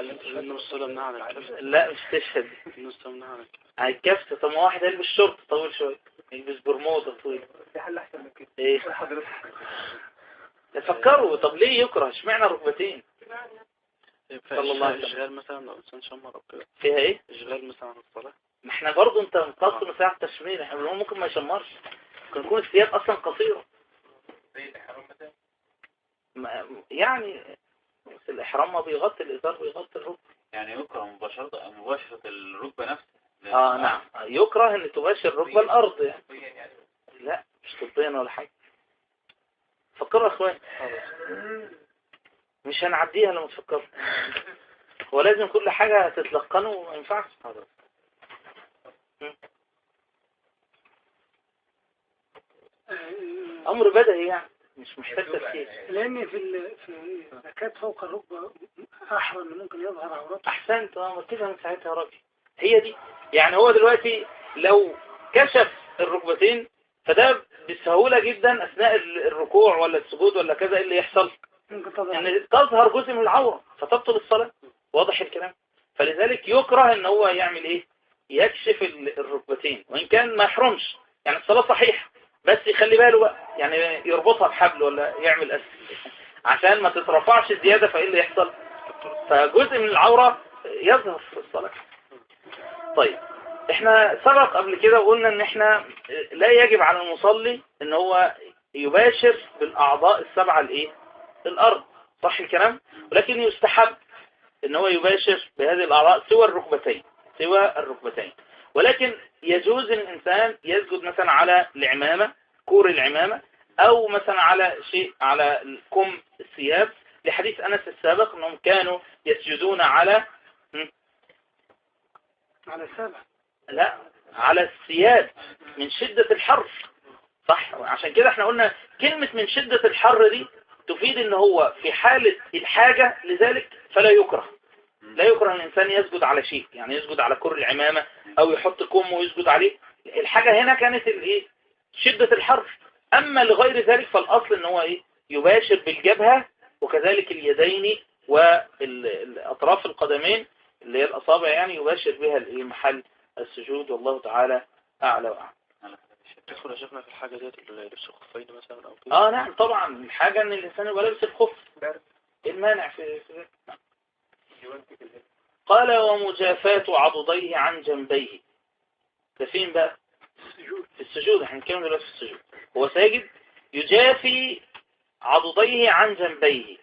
لا مش تشهد على الكفت طب ما واحد يلبس شورت طويل شوية يلبس برمودا طويل في حل أحسن من كده ايه حضرتك تفكروا طب ليه يكره اشمعنى الركبتين صلى الله عليه وسلم. اشغال مثلا لو انسان شمر او كده فيها ايه اشغال مثلا عن الصلاه ما احنا برضه انت مقصر ساعة التشمير احنا بنقول ممكن ما يشمرش ممكن يكون الثياب اصلا قصيرة ما- يعني بس الاحرام ما بيغطي الازار بيغطي الركبة يعني يكره مباشرة مباشرة الركبة نفسها اه نعم يكره ان تباشر ركبة الارض يعني لا مش طبيا ولا حاجة فكروا يا اخوان مش هنعديها لما تفكروا هو لازم كل حاجة تتلقنوا ما ينفعش آه، امر بدهي يعني مش محتاج تفكير لأن في ال... في زكاة فوق الركبة أحرى إن ممكن يظهر عورته احسنت اه مركزها من ساعتها يا راجل هي دي يعني هو دلوقتي لو كشف الركبتين فده بسهولة جدا اثناء ال- الركوع ولا السجود ولا كذا ايه اللي يحصل ممكن تظهر ان تظهر جزء من العورة فتبطل الصلاة واضح الكلام فلذلك يكره ان هو يعمل ايه يكشف ال- الركبتين وان كان ما يحرمش يعني الصلاة صحيحة بس يخلي باله بقى يعني يربطها بحبل ولا يعمل أسف عشان ما تترفعش زيادة فايه اللي يحصل فجزء من العورة يظهر في الصلاة طيب احنا سبق قبل كده وقلنا ان احنا لا يجب على المصلي ان هو يباشر بالاعضاء السبعة الايه الارض صح الكلام ولكن يستحب ان هو يباشر بهذه الاعضاء سوى الركبتين سوى الركبتين ولكن يجوز الإنسان يسجد مثلا على العمامة كور العمامة أو مثلا على شيء على كم الثياب لحديث أنس السابق أنهم كانوا يسجدون على على سبع لا على الثياب من شدة الحر صح عشان كده احنا قلنا كلمة من شدة الحر دي تفيد ان هو في حالة الحاجة لذلك فلا يكره لا يكره ان الانسان يسجد على شيء يعني يسجد على كر العمامة او يحط كم ويسجد عليه الحاجة هنا كانت الايه شدة الحر اما لغير ذلك فالاصل ان هو ايه يباشر بالجبهة وكذلك اليدين والاطراف القدمين اللي هي الاصابع يعني يباشر بها الايه محل السجود والله تعالى اعلى واعلم تدخل يا شيخنا في الحاجة ديت اللي لبس خفين مثلا او كده اه نعم طبعا الحاجة ان الانسان يبقى لابس الخف ايه المانع في في ذلك؟ نعم. قال ومجافاة عضديه عن جنبيه ده فين بقى السجود في السجود احنا بنتكلم دلوقتي في السجود هو ساجد يجافي عضديه عن جنبيه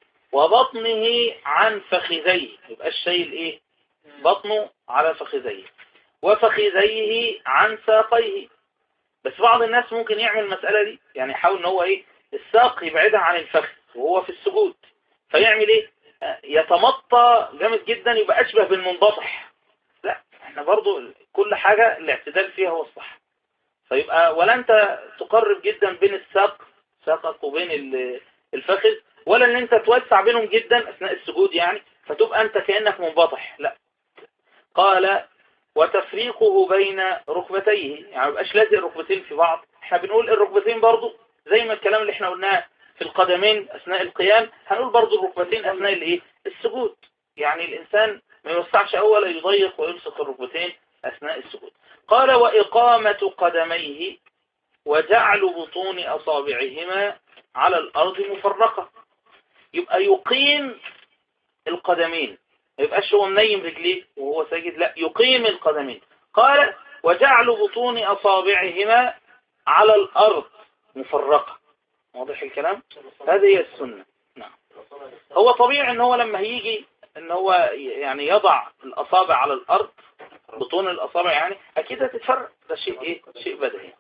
وبطنه عن فخذيه يبقى الشيء ايه بطنه على فخذيه وفخذيه عن ساقيه بس بعض الناس ممكن يعمل المسألة دي يعني يحاول ان هو ايه الساق يبعدها عن الفخذ وهو في السجود فيعمل ايه آه، يتمطى جامد جدا يبقى اشبه بالمنبطح لا احنا برضو كل حاجة الاعتدال فيها هو الصح فيبقى ولا انت تقرب جدا بين الساق ساقك وبين ال- الفخذ ولا ان انت توسع بينهم جدا اثناء السجود يعني فتبقى انت كأنك منبطح لا قال وتفريقه بين ركبتيه يعني ما يبقاش لازق الركبتين في بعض احنا بنقول الركبتين برضو زي ما الكلام اللي احنا قلناه في القدمين اثناء القيام هنقول برضو الركبتين اثناء الايه السجود يعني الانسان ما يوسعش اول يضيق ويلصق الركبتين اثناء السجود قال واقامة قدميه وجعل بطون اصابعهما على الارض مفرقة يبقى يقيم القدمين ما يبقاش هو منيم رجليه وهو ساجد لا يقيم القدمين قال وجعل بطون أصابعهما على الأرض مفرقة واضح الكلام هذه هي السنة نعم هو طبيعي ان هو لما هيجي ان هو يعني يضع الأصابع على الأرض بطون الأصابع يعني أكيد هتتفرق ده شيء إيه شيء بديهي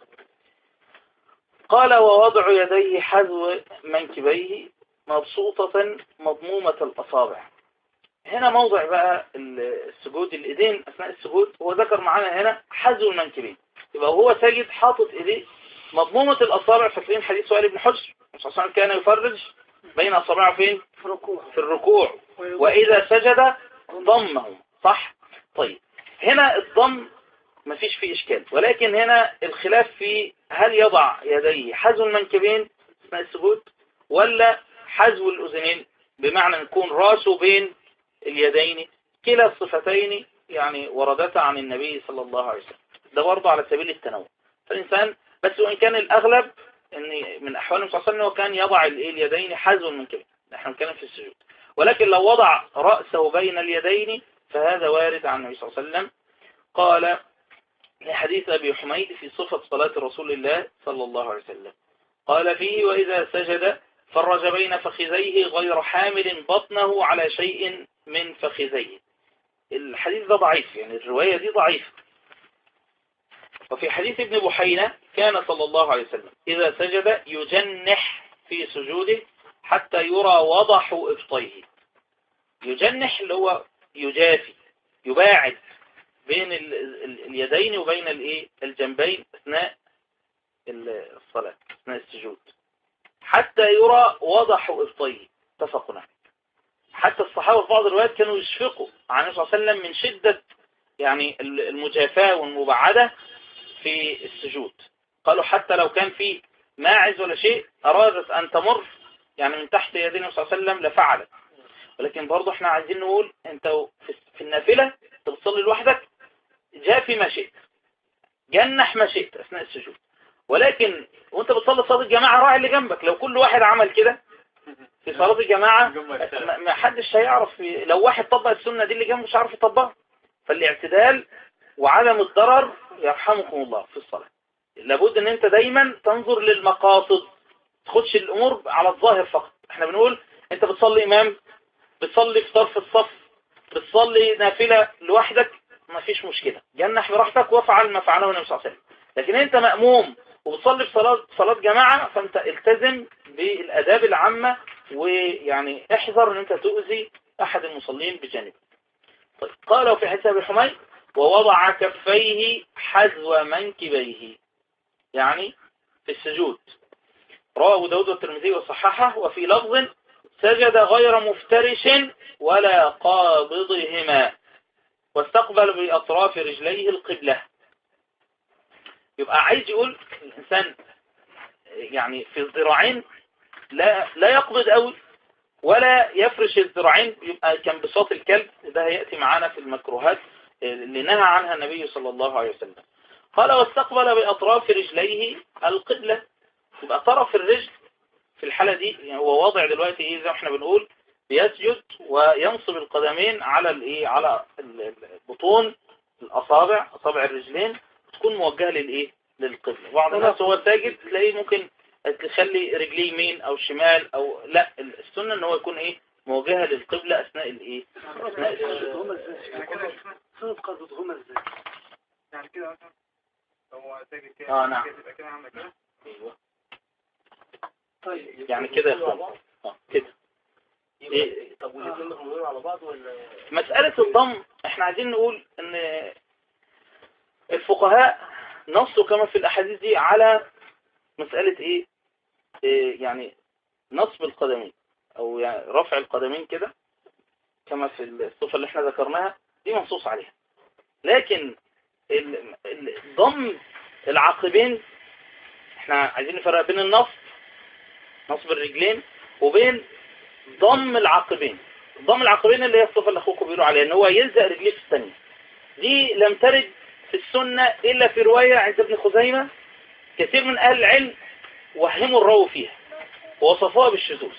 قال ووضع يديه حذو منكبيه مبسوطة مضمومة الأصابع هنا موضع بقى السجود الإيدين أثناء السجود هو ذكر معانا هنا حذو المنكبين يبقى هو ساجد حاطط إيديه مضمومة الأصابع فاكرين حديث سؤال ابن حجر الرسول صلى الله عليه وسلم كان يفرج بين أصابعه فين في ركوع في الركوع وإذا سجد ضمه صح طيب هنا الضم مفيش فيه إشكال ولكن هنا الخلاف في هل يضع يديه حذو المنكبين أثناء السجود ولا حذو الأذنين بمعنى يكون راسه بين اليدين كلا الصفتين يعني وردتا عن النبي صلى الله عليه وسلم ده برضه على سبيل التنوع فالإنسان بس وإن كان الأغلب ان من أحوال النبي صلى الله عليه وسلم هو كان يضع الإيه اليدين حذو المنكبين احنا بنتكلم في السجود ولكن لو وضع رأسه بين اليدين فهذا وارد عن النبي صلى الله عليه وسلم قال لحديث أبي حميد في صفة صلاة رسول الله صلى الله عليه وسلم قال فيه وإذا سجد فرج بين فخذيه غير حامل بطنه على شيء من فخذيه الحديث ده ضعيف يعني الرواية دي ضعيفة وفي حديث ابن بحينة كان صلى الله عليه وسلم إذا سجد يجنح في سجوده حتى يرى وضح إبطيه يجنح اللي هو يجافي يباعد بين ال ال اليدين وبين الايه الجنبين اثناء الصلاة اثناء السجود حتى يرى وضح ابطيه اتفقوا عليه حتى الصحابة في بعض الروايات كانوا يشفقوا عن النبي صلى الله عليه وسلم من شدة يعني المجافاة والمبعدة في السجود قالوا حتى لو كان في ماعز ولا شيء أرادت أن تمر يعني من تحت يدي النبي صلى الله عليه وسلم لفعلت ولكن برضه احنا عايزين نقول انت في النافلة انت بتصلي لوحدك جافي ما شئت جنح ما شئت اثناء السجود ولكن وانت بتصلي صلاة الجماعة راعي اللي جنبك لو كل واحد عمل كده في صلاة الجماعة ما حدش هيعرف لو واحد طبق السنة دي اللي جنبه مش عارف يطبقها فالاعتدال وعدم الضرر يرحمكم الله في الصلاة لابد ان انت دايما تنظر للمقاصد تخدش الامور على الظاهر فقط احنا بنقول انت بتصلي امام بتصلي في طرف الصف بتصلي نافلة لوحدك ما فيش مشكلة جنح براحتك وافعل ما فعله النبي صلى الله عليه وسلم لكن انت مأموم وبتصلي في صلاة صلاة جماعة فانت التزم بالآداب العامة ويعني احذر ان انت تؤذي احد المصلين بجانب طيب قال في حساب الحميد ووضع كفيه حذو منكبيه يعني في السجود رواه أبو داود والترمذي وصححه وفي لفظ سجد غير مفترش ولا قابضهما واستقبل بأطراف رجليه القبلة يبقى عايز يقول الإنسان يعني في الذراعين لا لا يقبض قوي ولا يفرش الذراعين يبقى كان بساط الكلب وده هيأتي معانا في المكروهات اللي نهى عنها النبي صلى الله عليه وسلم قال واستقبل بأطراف رجليه القبلة يبقى طرف الرجل في الحالة دي يعني هو واضع دلوقتي ايه زي ما احنا بنقول بيسجد وينصب القدمين على الايه على البطون الاصابع اصابع الرجلين تكون موجهة للايه للقبلة بعض الناس هو ساجد تلاقيه ممكن تخلي رجليه يمين او شمال او لا السنة ان هو يكون ايه موجهة للقبلة اثناء الايه اثناء السجود قبضهما ازاي صورة قبضهما ازاي يعني كده مثلا هو ساجد كده اه نعم يبقى كده عامل كده ايوه طيب يعني كده يا اخوان اه كده إيه؟ طب والاثنين مضمومين على بعض ولا مسألة الضم احنا عايزين نقول ان الفقهاء نصوا كما في الاحاديث دي على مسألة ايه, إيه يعني نصب القدمين او يعني رفع القدمين كده كما في الصفة اللي احنا ذكرناها دي منصوص عليها لكن ال- ال- ضم العقبين احنا عايزين نفرق بين النصب نصب الرجلين وبين ضم العقبين ضم العقبين اللي هي الصفة اللي اخوكم بيقولوا عليها ان هو يلزق رجليه في الثانية دي لم ترد في السنة الا في رواية عند ابن خزيمة كثير من اهل العلم وهموا الراوي فيها ووصفوها بالشذوذ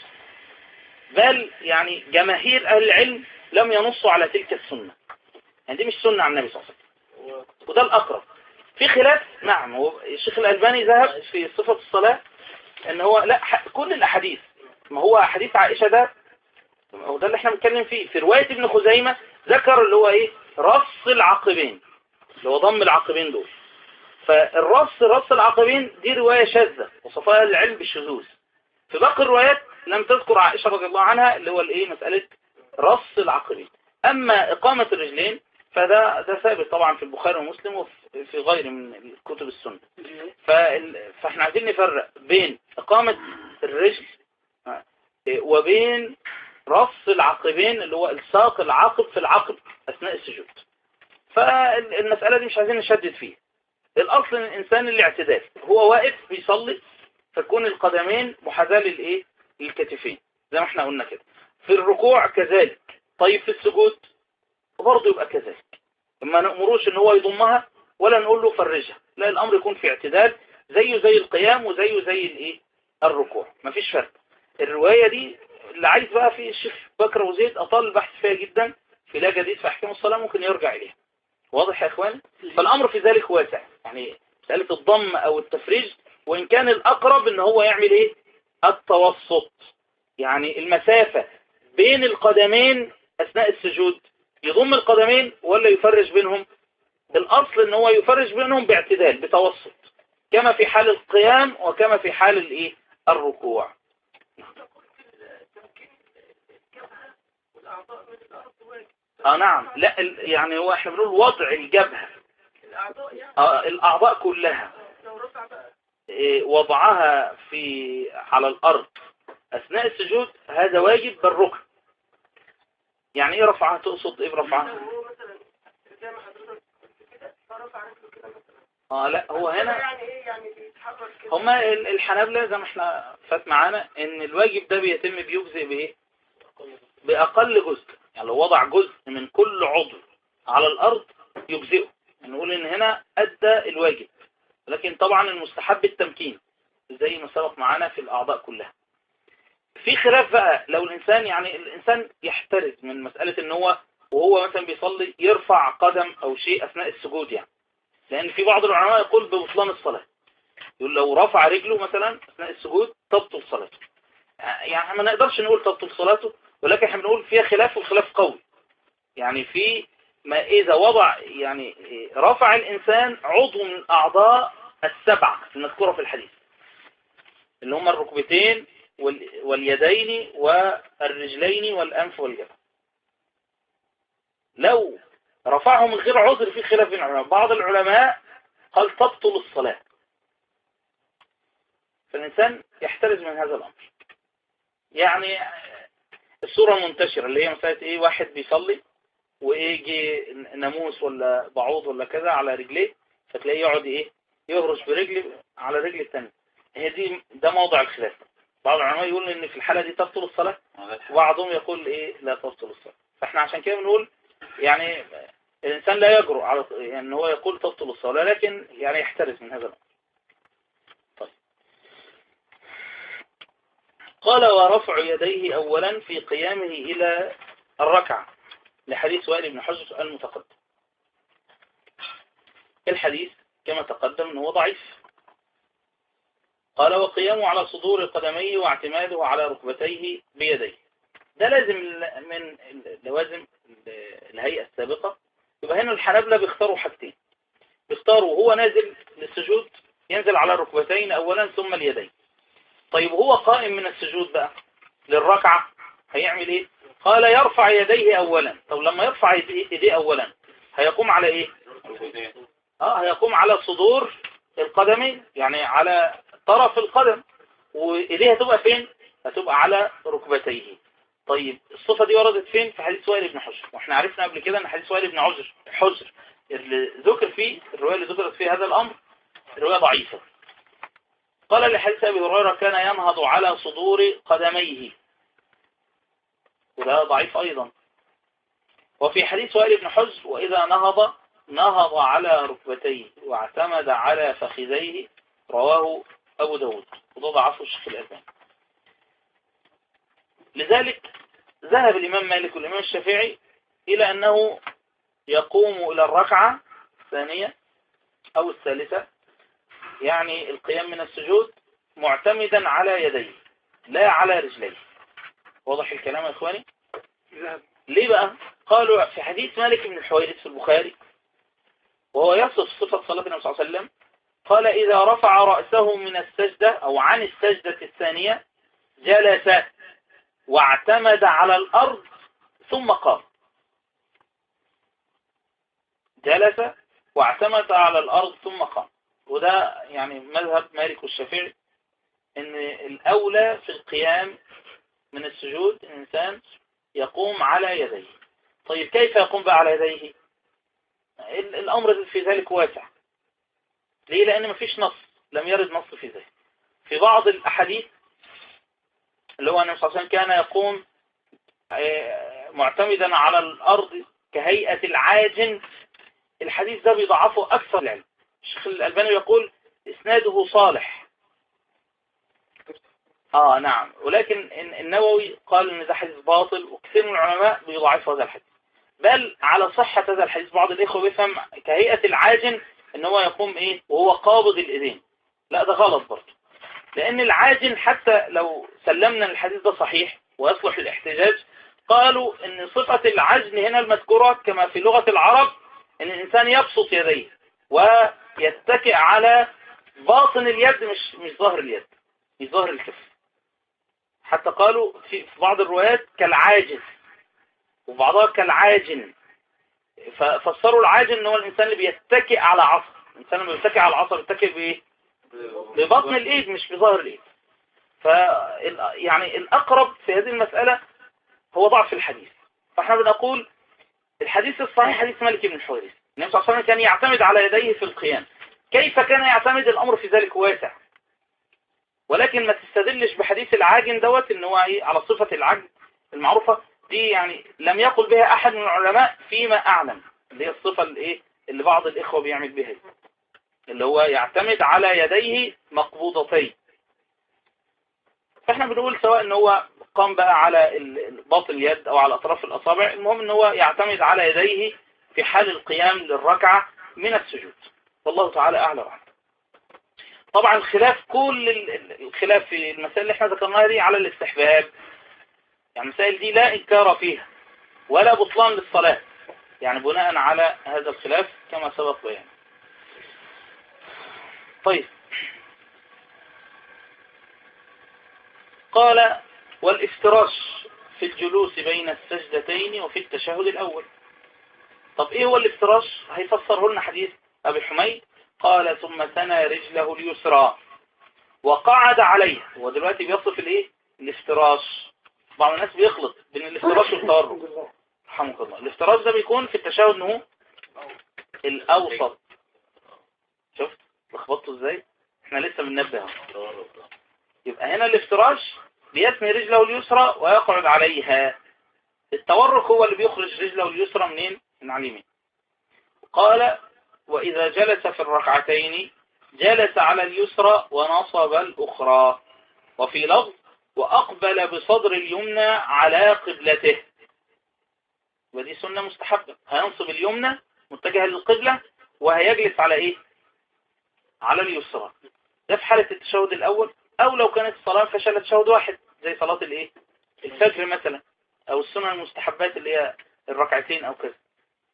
بل يعني جماهير اهل العلم لم ينصوا على تلك السنة يعني دي مش سنة عن النبي صلى الله عليه وسلم وده الأقرب في خلاف نعم هو الشيخ الألباني ذهب في صفة الصلاة ان هو لا ح- كل الأحاديث ما هو أحاديث عائشة ده هو ده اللي احنا بنتكلم فيه في رواية ابن خزيمة ذكر اللي هو ايه رص العقبين اللي هو ضم العقبين دول فالرص رص العقبين دي رواية شاذة وصفها العلم بالشذوذ في باقي الروايات لم تذكر عائشة رضي الله عنها اللي هو الايه مسألة رص العقبين اما اقامة الرجلين فده ده ثابت طبعا في البخاري ومسلم وفي غير من كتب السنة فال- فاحنا عايزين نفرق بين اقامة الرجل آه، وبين رص العقبين اللي هو الساق العقب في العقب اثناء السجود فالمسألة دي مش عايزين نشدد فيها الاصل ان الانسان الاعتدال هو واقف بيصلي فتكون القدمين محاذاة للايه للكتفين زي ما احنا قلنا كده في الركوع كذلك طيب في السجود برضه يبقى كذلك ما نأمروش ان هو يضمها ولا نقول له فرجها لا الامر يكون في اعتدال زيه زي القيام وزيه زي الايه الركوع مفيش فرق الرواية دي اللي عايز بقى في الشيخ بكر وزيد اطال البحث فيها جدا في لا جديد في احكام الصلاة ممكن يرجع اليها واضح يا اخوان فالامر في ذلك واسع يعني مسألة الضم او التفريج وان كان الاقرب ان هو يعمل ايه التوسط يعني المسافة بين القدمين اثناء السجود يضم القدمين ولا يفرج بينهم الاصل ان هو يفرج بينهم باعتدال بتوسط كما في حال القيام وكما في حال الايه الركوع اه نعم لا ال- يعني هو احنا بنقول وضع الجبهة آه الاعضاء كلها إيه، وضعها في على الارض اثناء السجود هذا واجب بالركن يعني ايه رفعها تقصد ايه برفعها اه لا هو هنا هما ال- الحنابلة زي ما احنا فات معانا ان الواجب ده بيتم بيجزئ بايه باقل جزء يعني لو وضع جزء من كل عضو على الارض يجزئه نقول ان هنا ادى الواجب لكن طبعا المستحب التمكين زي ما سبق معانا في الاعضاء كلها في خلاف بقى لو الانسان يعني الانسان يحترز من مسألة ان هو وهو مثلا بيصلي يرفع قدم او شيء اثناء السجود يعني لان في بعض العلماء يقول ببطلان الصلاة يقول لو رفع رجله مثلا اثناء السجود تبطل صلاته يعني ما نقدرش نقول تبطل صلاته ولكن احنا بنقول فيها خلاف والخلاف قوي يعني في ما إذا وضع يعني رفع الإنسان عضو من الأعضاء السبعة المذكورة في الحديث اللي هم الركبتين وال- واليدين والرجلين والأنف والجبهة لو رفعه من غير عذر في خلاف بين العلماء بعض العلماء قال تبطل الصلاة فالإنسان يحترز من هذا الأمر يعني الصورة المنتشرة اللي هي مسألة إيه واحد بيصلي وإيه يجي ناموس ولا بعوض ولا كذا على رجليه فتلاقيه يقعد إيه يهرش برجل على رجل الثانية هي دي ده موضع الخلاف بعض العلماء يقول إن في الحالة دي تبطل الصلاة هذا الحديث. وبعضهم يقول إيه لا تبطل الصلاة فإحنا عشان كده بنقول يعني الإنسان لا يجرؤ على يعني إن هو يقول تبطل الصلاة لكن يعني يحترز من هذا الأمر طيب قال ورفع يديه أولا في قيامه إلى الركعة لحديث وائل بن حجر المتقدم الحديث كما تقدم أنه ضعيف قال وقيامه على صدور قدميه واعتماده على ركبتيه بيديه ده لازم من لوازم الهيئة السابقة يبقى هنا الحنابلة بيختاروا حاجتين بيختاروا وهو نازل للسجود ينزل على الركبتين أولا ثم اليدين طيب هو قائم من السجود بقى للركعة هيعمل ايه قال يرفع يديه اولا طب لما يرفع يديه اولا هيقوم على ايه اه هيقوم على صدور القدمين يعني على طرف القدم وايديه هتبقى فين هتبقى على ركبتيه طيب الصفة دي وردت فين في حديث وائل بن حجر واحنا عرفنا قبل كده ان حديث وائل بن حجر حجر اللي ذكر فيه الرواية اللي ذكرت فيه هذا الامر رواية ضعيفة قال لحديث أبي هريرة كان ينهض على صدور قدميه وده ضعيف أيضا وفي حديث وائل بن حجر وإذا نهض نهض على ركبتيه واعتمد على فخذيه رواه أبو داود وده ضعفه الشيخ الألباني لذلك ذهب الإمام مالك والإمام الشافعي إلى أنه يقوم إلى الركعة الثانية أو الثالثة يعني القيام من السجود معتمدا على يديه لا على رجليه واضح الكلام يا اخواني ليه بقى قالوا في حديث مالك بن الحويرث في البخاري وهو يصف صفة صلاة النبي صلى الله عليه وسلم قال إذا رفع رأسه من السجدة أو عن السجدة الثانية جلس واعتمد على الأرض ثم قام جلس واعتمد على الأرض ثم قام وده يعني مذهب مالك والشافعي ان الاولى في القيام من السجود الانسان يقوم على يديه طيب كيف يقوم بقى على يديه الامر في ذلك واسع ليه لان مفيش نص لم يرد نص في ذلك في بعض الاحاديث اللي هو النبي صلى الله عليه وسلم كان يقوم معتمدا على الارض كهيئة العاجن الحديث ده بيضعفه اكثر العلم الشيخ الألباني يقول إسناده صالح آه نعم ولكن النووي قال إن ده حديث باطل وكثير من العلماء بيضعفوا هذا الحديث بل على صحة هذا الحديث بعض الإخوة بيفهم كهيئة العاجن إن هو يقوم إيه وهو قابض الإيدين لا ده غلط برضه لأن العاجن حتى لو سلمنا الحديث ده صحيح ويصلح للاحتجاج قالوا إن صفة العجن هنا المذكورة كما في لغة العرب إن الإنسان يبسط يديه ويتكئ على باطن اليد مش مش ظهر اليد مش ظهر الكف حتى قالوا في بعض الروايات كالعاجز وبعضها كالعاجن ففسروا العاجن ان هو الانسان اللي بيتكئ على عصا الانسان اللي بيتكئ على العصا بيتكئ بايه ببطن الايد مش بظهر الايد ف يعني الاقرب في هذه المسألة هو ضعف الحديث فاحنا بنقول الحديث الصحيح حديث مالك بن الحويرث النبي صلى الله عليه وسلم كان يعتمد على يديه في القيام كيف كان يعتمد الأمر في ذلك واسع ولكن ما تستدلش بحديث العاجن دوت ان هو ايه على صفة العجن المعروفة دي يعني لم يقل بها احد من العلماء فيما اعلم اللي هي الصفة اللي ايه اللي بعض الاخوة بيعمل بها دي. اللي هو يعتمد على يديه مقبوضتين فاحنا بنقول سواء ان هو قام بقى على باطن اليد او على اطراف الاصابع المهم ان هو يعتمد على يديه في حال القيام للركعة من السجود والله تعالى أعلى وعلم طبعا الخلاف كل الخلاف في المسائل اللي احنا ذكرناها دي على الاستحباب يعني المسائل دي لا إنكار فيها ولا بطلان للصلاة يعني بناء على هذا الخلاف كما سبق بيان طيب قال والافتراش في الجلوس بين السجدتين وفي التشهد الأول طب ايه هو الافتراش هيفسره لنا حديث ابي حميد قال ثم ثنى رجله اليسرى وقعد عليها هو دلوقتي بيصف الايه الافتراش بعض الناس بيخلط بين الافتراش والتورك رحمك الله الافتراش ده بيكون في التشهد انه الاوسط شفت لخبطته ازاي احنا لسه بننبه اهو. يبقى هنا الافتراش بيثني رجله اليسرى ويقعد عليها التورك هو اللي بيخرج رجله اليسرى منين من على اليمين قال وإذا جلس في الركعتين جلس على اليسرى ونصب الأخرى وفي لفظ وأقبل بصدر اليمنى على قبلته ودي سنة مستحبة هينصب اليمنى متجهة للقبلة وهيجلس على ايه على اليسرى ده في حالة التشهد الأول أو لو كانت الصلاة فشلت تشهد واحد زي صلاة الايه الفجر مثلا أو السنن المستحبات اللي هي الركعتين أو كذا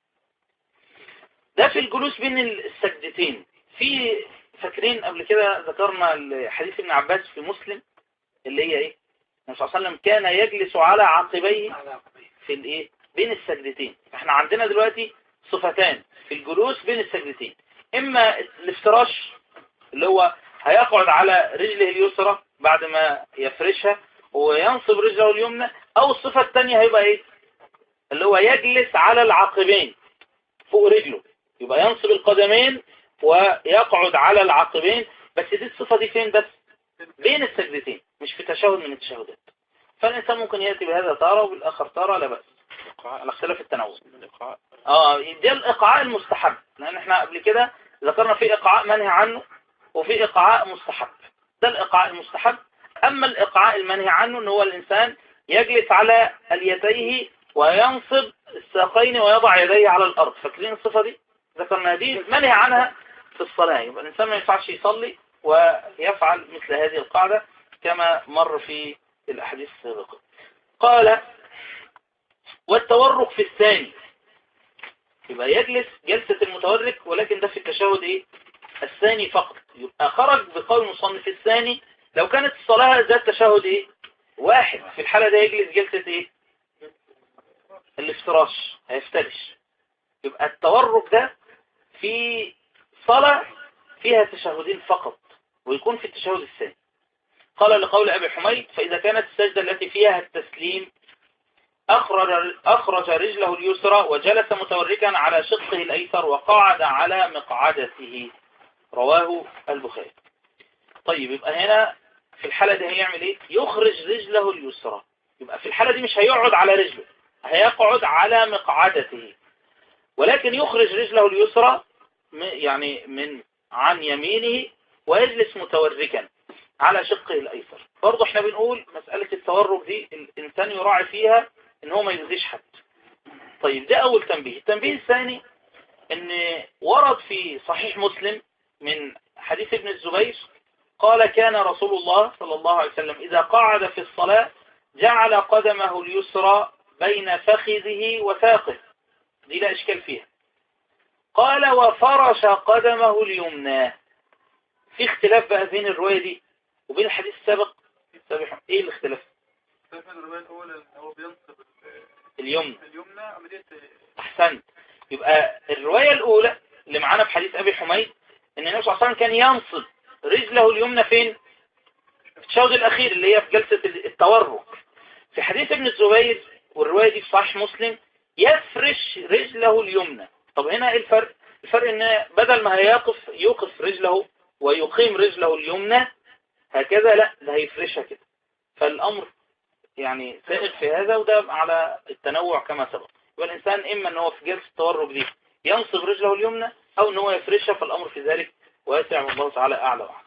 ده في الجلوس بين السجدتين في فاكرين قبل كده ذكرنا حديث ابن عباس في مسلم اللي هي ايه النبي صلى الله عليه وسلم كان يجلس على عقبيه في الايه بين السجدتين احنا عندنا دلوقتي صفتان في الجلوس بين السجدتين اما الافتراش اللي هو هيقعد على رجله اليسرى بعد ما يفرشها وينصب رجله اليمنى او الصفة الثانية هيبقى ايه اللي هو يجلس على العقبين فوق رجله يبقى ينصب القدمين ويقعد على العقبين بس دي الصفة دي فين بس بين السجدتين مش في تشهد من التشهدات فالإنسان ممكن يأتي بهذا تارة وبالآخر تارة لا بأس على اختلاف التنوع الإيقاع اه ده الإيقاع المستحب لأن احنا قبل كده ذكرنا في إيقاع منهي عنه وفي إيقاع مستحب ده الإيقاع المستحب أما الإيقاع المنهي عنه ان هو الإنسان يجلس على اليديه وينصب الساقين ويضع يديه على الأرض فاكرين الصفة دي ذكرنا دي منهي عنها في الصلاة يبقى الإنسان ما ينفعش يصلي ويفعل مثل هذه القاعدة كما مر في الأحاديث السابقة قال والتورك في الثاني يبقى يجلس جلسة المتورك ولكن ده في التشهد ايه الثاني فقط يبقى خرج بقول المصنف الثاني لو كانت الصلاة ذات تشهد ايه واحد في الحالة ده يجلس جلسة ايه الافتراش هيفترش يبقى التورك ده في صلاة فيها تشهدين فقط ويكون في التشهد الثاني قال لقول أبي حميد فإذا كانت السجدة التي فيها التسليم أخرج, أخرج رجله اليسرى وجلس متوركا على شقه الأيسر وقعد على مقعدته رواه البخاري طيب يبقى هنا في الحالة دي هيعمل ايه يخرج رجله اليسرى يبقى في الحالة دي مش هيقعد على رجله هيقعد على مقعدته ولكن يخرج رجله اليسرى يعني من عن يمينه ويجلس متوركا على شقه الأيسر برضه احنا بنقول مسألة التورك دي الإنسان يراعي فيها ان هو ما يؤذيش حد طيب ده أول تنبيه التنبيه الثاني ان ورد في صحيح مسلم من حديث ابن الزبير قال كان رسول الله صلى الله عليه وسلم إذا قعد في الصلاة جعل قدمه اليسرى بين فخذه وساقه دي لا إشكال فيها قال وفرش قدمه اليمنى في اختلاف بقى بين الرواية دي وبين الحديث السابق سابق ايه الاختلاف شايف الرواية الأولى إن هو بينصب اليمنى اليمنى عملية احسنت يبقى الرواية الاولى اللي معانا في حديث ابي حميد ان النبي صلى الله عليه وسلم كان ينصب رجله اليمنى فين في التشهد الاخير اللي هي في جلسة التورك في حديث ابن الزبير والرواية دي في صحيح مسلم يفرش رجله اليمنى طب هنا ايه الفرق الفرق ان بدل ما هيقف يوقف رجله ويقيم رجله اليمنى هكذا لا ده هيفرشها كده فالامر يعني سائغ في هذا وده على التنوع كما سبق يبقى الانسان اما ان هو في جلسه التورك دي ينصب رجله اليمنى او ان هو يفرشها فالامر في ذلك واسع والله تعالى اعلى واعلم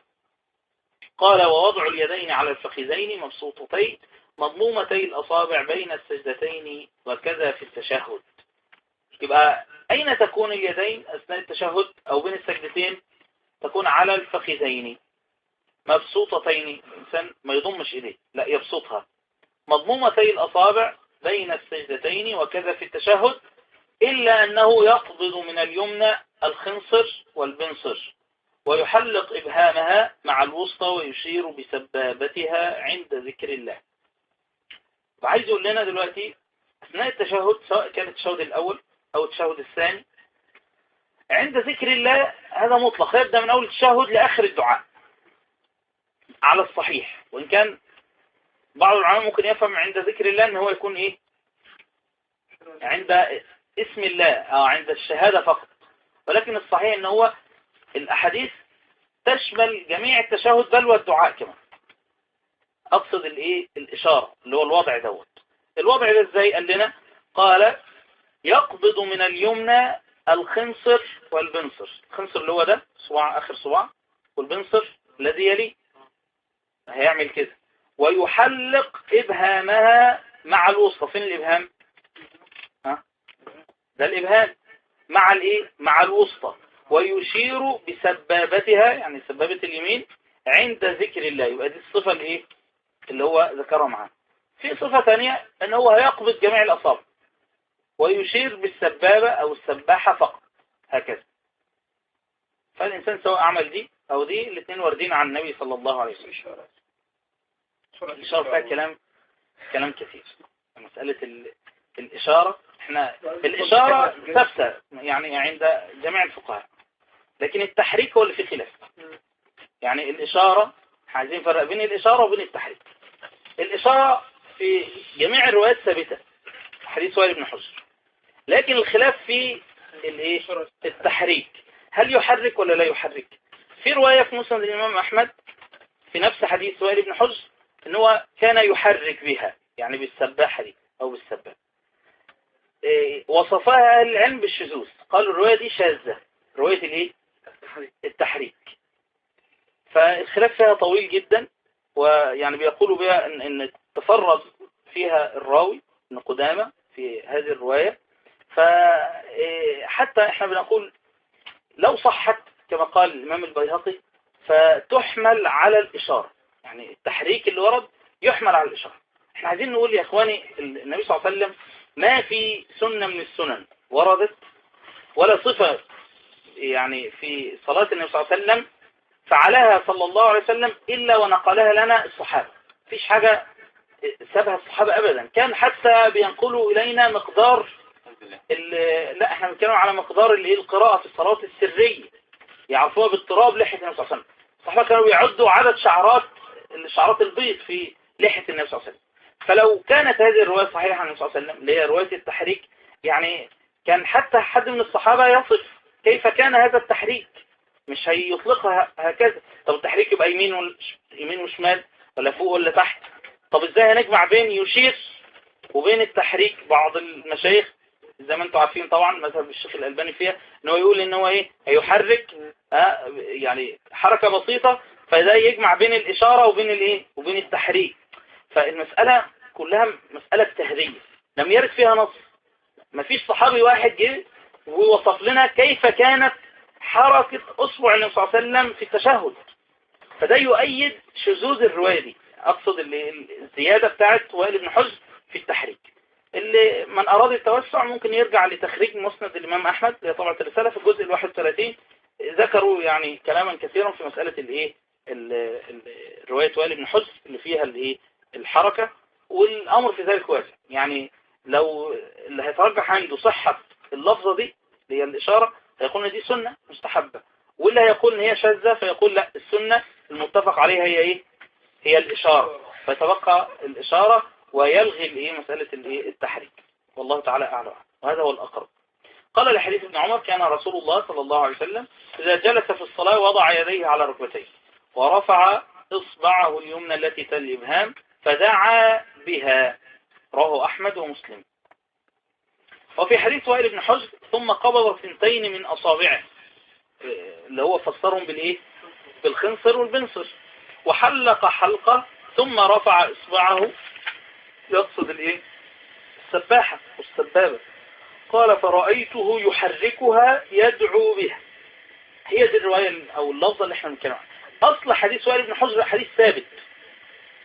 قال ووضع اليدين على الفخذين مبسوطتين مضمومتي الاصابع بين السجدتين وكذا في التشهد يبقى اين تكون اليدين اثناء التشهد او بين السجدتين تكون على الفخذين مبسوطتين الإنسان ما يضمش إيديه لا يبسطها مضمومتي الأصابع بين السجدتين وكذا في التشهد إلا أنه يقبض من اليمنى الخنصر والبنصر ويحلق إبهامها مع الوسطى ويشير بسبابتها عند ذكر الله وعايز يقول لنا دلوقتي أثناء التشهد سواء كان التشهد الأول أو التشهد الثاني عند ذكر الله هذا مطلق يبدأ من أول التشهد لآخر الدعاء على الصحيح وإن كان بعض العلماء ممكن يفهم عند ذكر الله أن هو يكون إيه عند اسم الله أو عند الشهادة فقط ولكن الصحيح أن هو الأحاديث تشمل جميع التشهد بل والدعاء كمان أقصد الإيه الإشارة اللي هو الوضع دوت الوضع ده إزاي قال لنا قال يقبض من اليمنى الخنصر والبنصر الخنصر اللي هو ده صباع آخر صباع والبنصر الذي يلي هيعمل كده ويحلق إبهامها مع الوسطى فين الإبهام ها ده الإبهام مع الإيه مع الوسطى ويشير بسبابتها يعني سبابة اليمين عند ذكر الله يبقى دي الصفة الإيه اللي هو ذكرها معانا في صفة ثانية ان هو هيقبض جميع الأصابع ويشير بالسبابة أو السباحة فقط هكذا فالإنسان سواء عمل دي أو دي الاثنين واردين عن النبي صلى الله عليه وسلم الإشارة فيها كلام كلام كثير مسألة ال... الإشارة احنا الإشارة ثابتة يعني عند جميع الفقهاء لكن التحريك هو اللي فيه خلاف يعني الإشارة عايزين نفرق بين الإشارة وبين التحريك الإشارة في جميع الروايات ثابتة حديث وائل بن حجر لكن الخلاف في الايه التحريك هل يحرك ولا لا يحرك في رواية في مسند الإمام أحمد في نفس حديث وائل بن حجر ان هو كان يحرك بها يعني بالسباحة دي أو بالسباح إيه وصفها أهل العلم بالشذوذ قالوا الرواية دي شاذة رواية الايه التحريك فالخلاف فيها طويل جدا ويعني بيقولوا بها ان, إن تفرد فيها الراوي ابن قدامة في هذه الرواية فحتى احنا بنقول لو صحت كما قال الإمام البيهقي فتحمل على الإشارة يعني التحريك اللي ورد يحمل على الإشارة احنا عايزين نقول يا اخواني النبي صلى الله عليه وسلم ما في سنة من السنن وردت ولا صفة يعني في صلاة النبي صلى الله عليه وسلم فعلها صلى الله عليه وسلم إلا ونقلها لنا الصحابة فيش حاجة سابها الصحابة أبدا كان حتى بينقلوا إلينا مقدار لا احنا بنتكلم على مقدار اللي هي القراءة في الصلاة السرية يعرفوها باضطراب لحية النبي صلى الله عليه وسلم الصحابة كانوا بيعدوا عدد شعرات الشعرات البيض في لحية النبي صلى الله عليه وسلم فلو كانت هذه الرواية صحيحة عن النبي صلى الله عليه وسلم اللي هي رواية التحريك يعني كان حتى حد من الصحابة يصف كيف كان هذا التحريك مش هيطلقها هكذا طب التحريك يبقى يمين ولا يمين وشمال ولا فوق ولا تحت طب ازاي هنجمع بين يشير وبين التحريك بعض المشايخ زي ما انتم عارفين طبعا مذهب الشيخ الألباني فيها ان هو يقول ان هو ايه هيحرك اه يعني حركة بسيطة فده يجمع بين الإشارة وبين الايه وبين التحريك فالمسألة كلها مسألة تهريج لم يرد فيها نص مفيش صحابي واحد جه ووصف لنا كيف كانت حركة أصبع النبي صلى الله عليه وسلم في التشهد فده يؤيد شذوذ الرواية دي أقصد الزيادة بتاعت وائل بن حجر في التحريك اللي من أراد التوسع ممكن يرجع لتخريج مسند الإمام أحمد اللي طبعة الرسالة في الجزء ال 31 ذكروا يعني كلاما كثيرا في مسألة الايه رواية وائل بن حجر اللي فيها الايه الحركة والأمر في ذلك واسع يعني لو اللي هيترجح عنده صحة اللفظة دي اللي هي الإشارة هيقول ان دي سنة مستحبة واللي هيقول ان هي شاذة فيقول لا السنة المتفق عليها هي ايه هي الإشارة فيتبقى الإشارة ويلغي الايه مسألة الايه التحريك والله تعالى أعلم وهذا هو الأقرب قال لحديث ابن عمر كان رسول الله صلى الله عليه وسلم إذا جلس في الصلاة وضع يديه على ركبتيه ورفع إصبعه اليمنى التي تل الإبهام فدعا بها رواه أحمد ومسلم وفي حديث وائل بن حجر ثم قبض ثنتين من أصابعه اللي هو فسرهم بالإيه بالخنصر والبنصر وحلق حلقة ثم رفع إصبعه يقصد الإيه السباحة والسبابة قال فرأيته يحركها يدعو بها هي دي الرواية أو اللفظة اللي احنا بنتكلم عنها أصل حديث وائل بن حجر حديث ثابت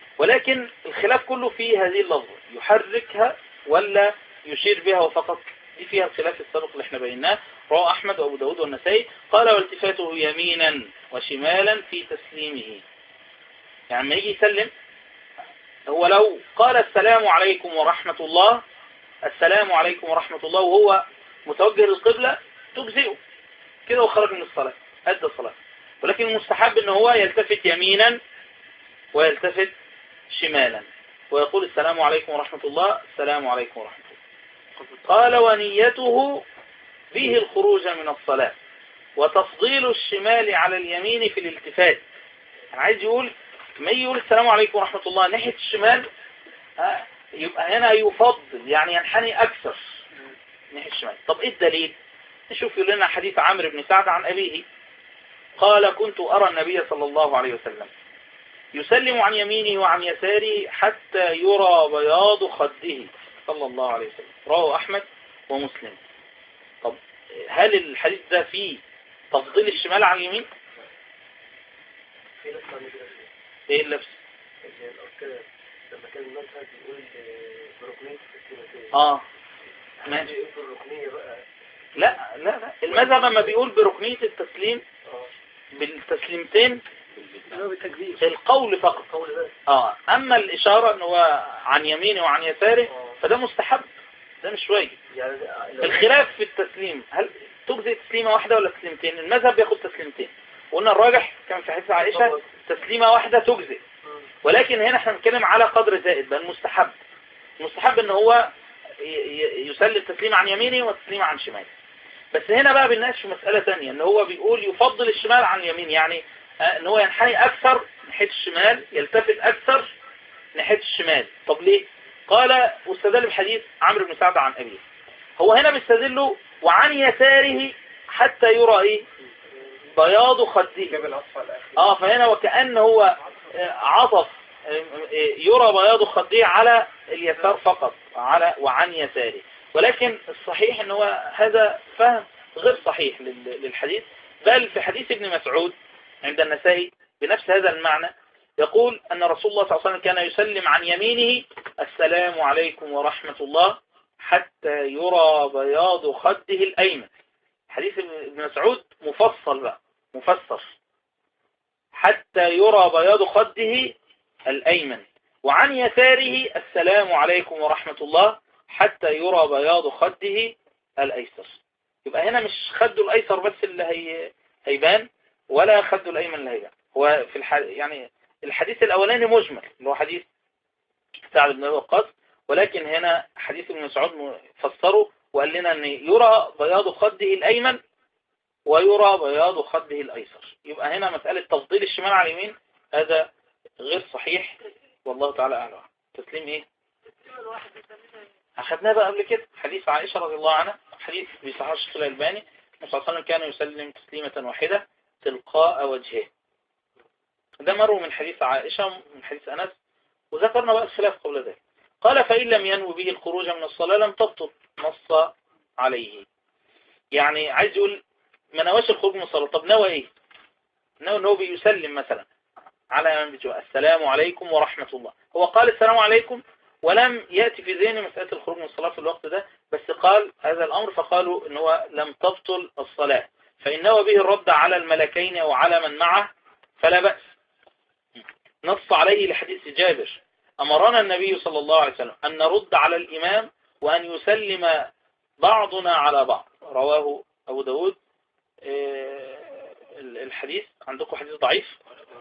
ولكن الخلاف كله في هذه اللفظة يحركها ولا يشير بها وفقط دي فيها الخلاف السابق اللي احنا بيناه رواه أحمد وأبو داود والنسائي قال والتفاته يمينا وشمالا في تسليمه يعني لما يجي يسلم هو لو قال السلام عليكم ورحمة الله السلام عليكم ورحمة الله وهو متوجه للقبلة تجزئه كده وخرج من الصلاة أدى الصلاة ولكن المستحب ان هو يلتفت يمينا ويلتفت شمالا ويقول السلام عليكم ورحمة الله السلام عليكم ورحمة الله قال ونيته فيه الخروج من الصلاة وتفضيل الشمال على اليمين في الالتفات أنا عايز يقول ما يقول السلام عليكم ورحمة الله ناحية الشمال ها، يبقى هنا يفضل يعني ينحني أكثر ناحية الشمال طب إيه الدليل نشوف يقول لنا حديث عمرو بن سعد عن أبيه قال كنت أرى النبي صلى الله عليه وسلم يسلم عن يمينه وعن يساره حتى يرى بياض خده صلى الله عليه وسلم رواه أحمد ومسلم طب هل الحديث ده فيه تفضيل الشمال عن اليمين في ناس عندنا كده ايه اللبس اللي الأركان لما كان المذهب بيقول بركنية التسليمتين اه ماشي ايه الركنية بقى لا لا لا المذهب لما بيقول بركنية التسليم اه بالتسليمتين هو بالتكبير القول فقط قول بس اه اما الاشارة ان هو عن يمينه وعن يساره اه فده مستحب ده مش واجب يعني لو- الخلاف في التسليم هل تجزي تسليمة واحدة ولا تسليمتين المذهب بياخد تسليمتين وقلنا الراجح كان في حديث عائشة تسليمة واحدة تجزي مم. ولكن هنا احنا بنتكلم على قدر زائد بل مستحب المستحب ان هو ي- ي- يسلم تسليم عن يمينه وتسليم عن شماله بس هنا بقى بنناقش في مسألة تانية ان هو بيقول يفضل الشمال عن اليمين يعني آه، ان هو ينحني اكثر ناحية الشمال يلتفت اكثر ناحية الشمال طب ليه قال واستدل بحديث عمرو بن سعد عن ابيه هو هنا بيستدله وعن يساره حتى يرى ايه بياض خده جاب العطف على الأخير اه فهنا وكأن هو آه، عطف آه، آه، يرى بياض خديه على اليسار فقط على وعن يساره ولكن الصحيح ان هو هذا فهم غير صحيح لل- للحديث بل في حديث ابن مسعود عند النسائي بنفس هذا المعنى يقول أن رسول الله صلى الله عليه وسلم كان يسلم عن يمينه السلام عليكم ورحمة الله حتى يرى بياض خده الأيمن حديث ابن مسعود مفصل بقى مفسر حتى يرى بياض خده الأيمن وعن يساره السلام عليكم ورحمة الله حتى يرى بياض خده الأيسر يبقى هنا مش خده الأيسر بس اللي هي هيبان ولا خده الأيمن اللي هيبان هو في الح... يعني الحديث الأولاني مجمل اللي هو حديث سعد بن أبي وقاص ولكن هنا حديث ابن مسعود فسره وقال لنا أن يرى بياض خده الأيمن ويرى بياض خده الأيسر يبقى هنا مسألة تفضيل الشمال على اليمين هذا غير صحيح والله تعالى أعلم تسليم إيه أخذناه بقى قبل كده حديث عائشة رضي الله عنها حديث بصحيح الشيخ الألباني النبي صلى الله عليه وسلم كان يسلم تسليمة واحدة تلقاء وجهه ده مروا من حديث عائشة من حديث أنس وذكرنا بقى الخلاف قبل ذلك قال فإن لم ينوي به الخروج من الصلاة لم تبطل نص عليه يعني عايز يقول ما نواش الخروج من الصلاة طب نوى ايه نوى ان هو بيسلم مثلا على من بيجوا السلام عليكم ورحمة الله هو قال السلام عليكم ولم يأتي في ذهن مسألة الخروج من الصلاة في الوقت ده بس قال هذا الأمر فقالوا ان هو لم تبطل الصلاة فإن نوى به الرد على الملكين أو على من معه فلا بأس نص عليه لحديث جابر أمرنا النبي صلى الله عليه وسلم أن نرد على الإمام وأن يسلم بعضنا على بعض رواه أبو داود الحديث عندكم حديث ضعيف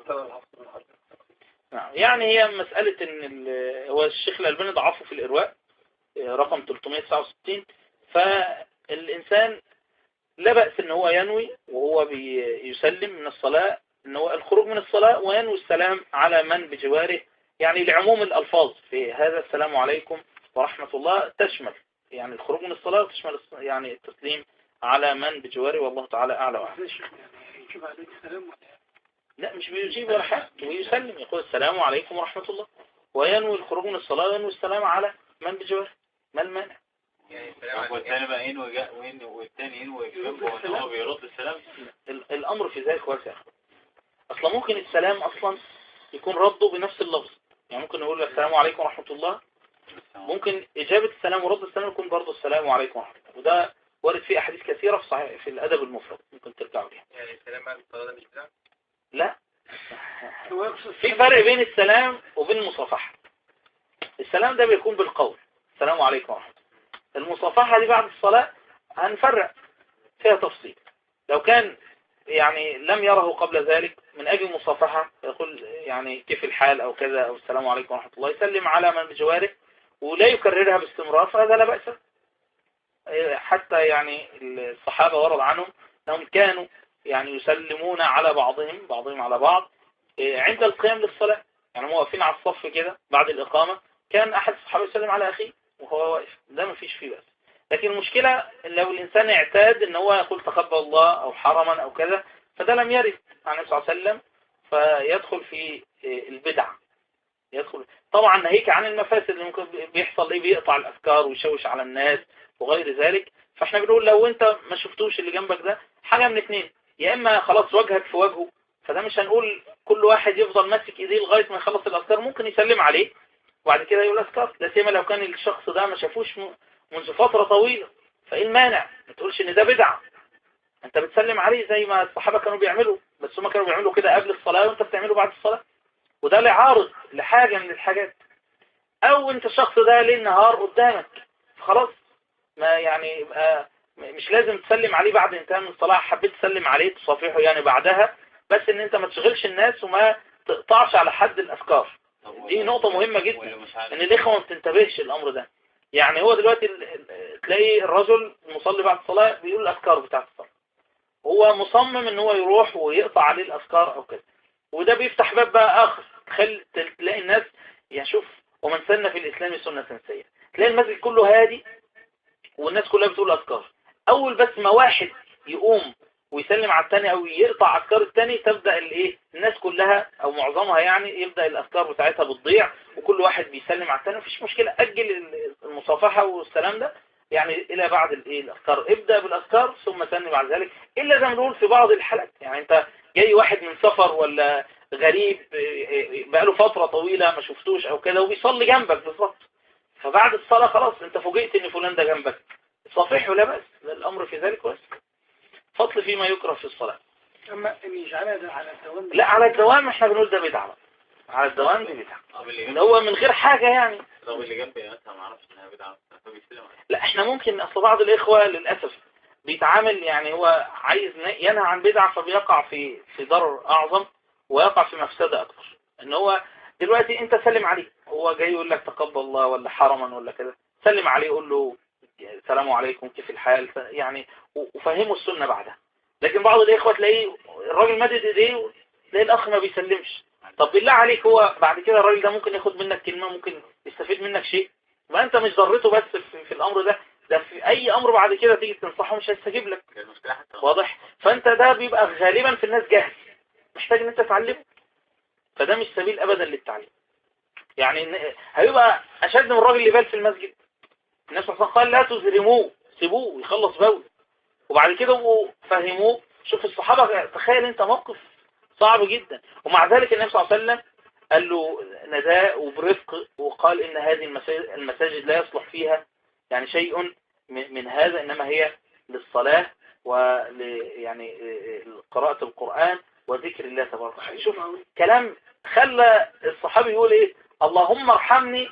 نعم يعني هي مسألة ان هو الشيخ الألباني ضعفه في الإرواء رقم 369 فالإنسان لا بأس ان هو ينوي وهو بيسلم من الصلاة ان هو الخروج من الصلاة وينوي السلام على من بجواره يعني لعموم الألفاظ في هذا السلام عليكم ورحمة الله تشمل يعني الخروج من الصلاة وتشمل يعني التسليم على من بجواره والله تعالى أعلى وأعلم يعني يجيب عليك السلام ولا لا مش بيجيب ولا حاجة ويسلم يقول السلام عليكم ورحمة الله وينوي الخروج من الصلاة وينوي السلام على من بجواره ما المانع والثاني بقى ينوي جا- وين- والثاني ينوي جنبه وان هو بيرد السلام ال- الأمر في ذلك واسع أصلا ممكن السلام أصلا يكون رده بنفس اللفظ يعني ممكن نقول السلام عليكم ورحمة الله ممكن إجابة السلام ورد السلام يكون برضه السلام عليكم ورحمة الله وده وارد فيه أحاديث كثيرة في صحيح في الأدب المفرد ممكن ترجعوا ليها يعني السلام بعد الصلاة ده مش بدعة لا هو يقصد في فرق بين السلام وبين المصافحة السلام ده بيكون بالقول السلام عليكم ورحمة الله المصافحة دي بعد الصلاة هنفرق فيها تفصيل لو كان يعني لم يره قبل ذلك من أجل المصافحة يقول يعني كيف الحال أو كذا أو السلام عليكم ورحمة الله يسلم على من بجواره ولا يكررها باستمرار فهذا لا بأس حتى يعني الصحابة ورد عنهم أنهم كانوا يعني يسلمون على بعضهم بعضهم على بعض عند القيام للصلاة يعني هم واقفين على الصف كده بعد الإقامة كان أحد الصحابة يسلم على أخيه وهو واقف ده ما فيش فيه بس لكن المشكلة لو الإنسان اعتاد ان هو يقول تقبل الله أو حرما أو كذا فده لم يرد عن النبي صلى الله عليه وسلم فيدخل في البدع يدخل طبعا ناهيك عن المفاسد اللي ممكن بيحصل ايه بيقطع الأفكار ويشوش على الناس وغير ذلك فاحنا بنقول لو انت ما شفتوش اللي جنبك ده حاجة من اتنين يا اما خلاص وجهك في وجهه فده مش هنقول كل واحد يفضل ماسك ايديه لغاية ما يخلص الأفكار ممكن يسلم عليه وبعد كده يقول أذكار لا سيما لو كان الشخص ده ما شافوش منذ فترة طويلة فايه المانع ما تقولش ان ده بدعة انت بتسلم عليه زي ما الصحابة كانوا بيعملوا بس هم كانوا بيعملوا كده قبل الصلاة وانت بتعمله بعد الصلاة وده لعارض لحاجة من الحاجات او انت الشخص ده ليل نهار قدامك خلاص ما يعني يبقى مش لازم تسلم عليه بعد انتهاء من الصلاة حبيت تسلم عليه تصافحه يعني بعدها بس ان انت ما تشغلش الناس وما تقطعش على حد الافكار دي نقطة مهمة جدا ان الاخوة ما بتنتبهش الامر ده يعني هو دلوقتي تلاقي الرجل المصلي بعد الصلاة بيقول الافكار بتاعت الصلاة هو مصمم ان هو يروح ويقطع عليه الافكار او كده وده بيفتح باب بقى اخر تخلي تلاقي الناس يعني شوف ومن سن في الاسلام سنة سيئة تلاقي المسجد كله هادي والناس كلها بتقول اذكار اول بس ما واحد يقوم ويسلم على الثاني او يقطع افكار الثاني تبدا الايه الناس كلها او معظمها يعني يبدا الافكار بتاعتها بتضيع وكل واحد بيسلم على الثاني مفيش مشكله اجل المصافحه والسلام ده يعني الى بعد الايه الافكار ابدا بالافكار ثم سلم بعد ذلك الا زي ما بنقول في بعض الحالات يعني انت جاي واحد من سفر ولا غريب بقاله فتره طويله ما شفتوش او كده وبيصلي جنبك بالظبط فبعد الصلاه خلاص انت فوجئت ان فلان ده جنبك صافحه لا باس الامر في ذلك واسع فصل فيما يكره في الصلاة اما ان يجعلها ده على الدوام لا على الدوام احنا بنقول ده بدعة بقى. على الدوام دي بدعة طب اللي ان جنبي هو من غير حاجة يعني طب اللي جنبي مثلا ما اعرفش انها بدعة فبيسلم عليها. لا احنا ممكن اصل بعض الاخوة للأسف بيتعامل يعني هو عايز ينهى عن بدعة فبيقع في في ضرر اعظم ويقع في مفسدة اكبر ان هو دلوقتي انت سلم عليه هو جاي يقول لك تقبل الله ولا حرما ولا كده سلم عليه قول له السلام عليكم كيف الحال يعني وفهموا السنة بعدها لكن بعض الإخوة تلاقيه الراجل مدد ايديه تلاقي الأخ ما بيسلمش طب بالله عليك هو بعد كده الراجل ده ممكن ياخد منك كلمة ممكن يستفيد منك شيء ما أنت مش ضرته بس في, في الأمر ده ده في أي أمر بعد كده تيجي تنصحه مش هيستجيب لك المشكلة حتى واضح فأنت ده بيبقى غالبا في الناس جاهز محتاج ان انت تعلمه فده مش سبيل أبدا للتعليم يعني إن- هيبقى أشد من الراجل اللي بال في المسجد الناس صلى قال لا تزرموه سيبوه يخلص بول وبعد كده هو فهموه شوف الصحابة تخيل انت موقف صعب جدا ومع ذلك النبي صلى الله عليه وسلم قال له نداء وبرفق وقال ان هذه المساجد, المساجد لا يصلح فيها يعني شيء من من هذا انما هي للصلاة ول يعني قراءة القرآن وذكر الله تبارك وتعالى شوف كلام خلى الصحابي يقول ايه اللهم ارحمني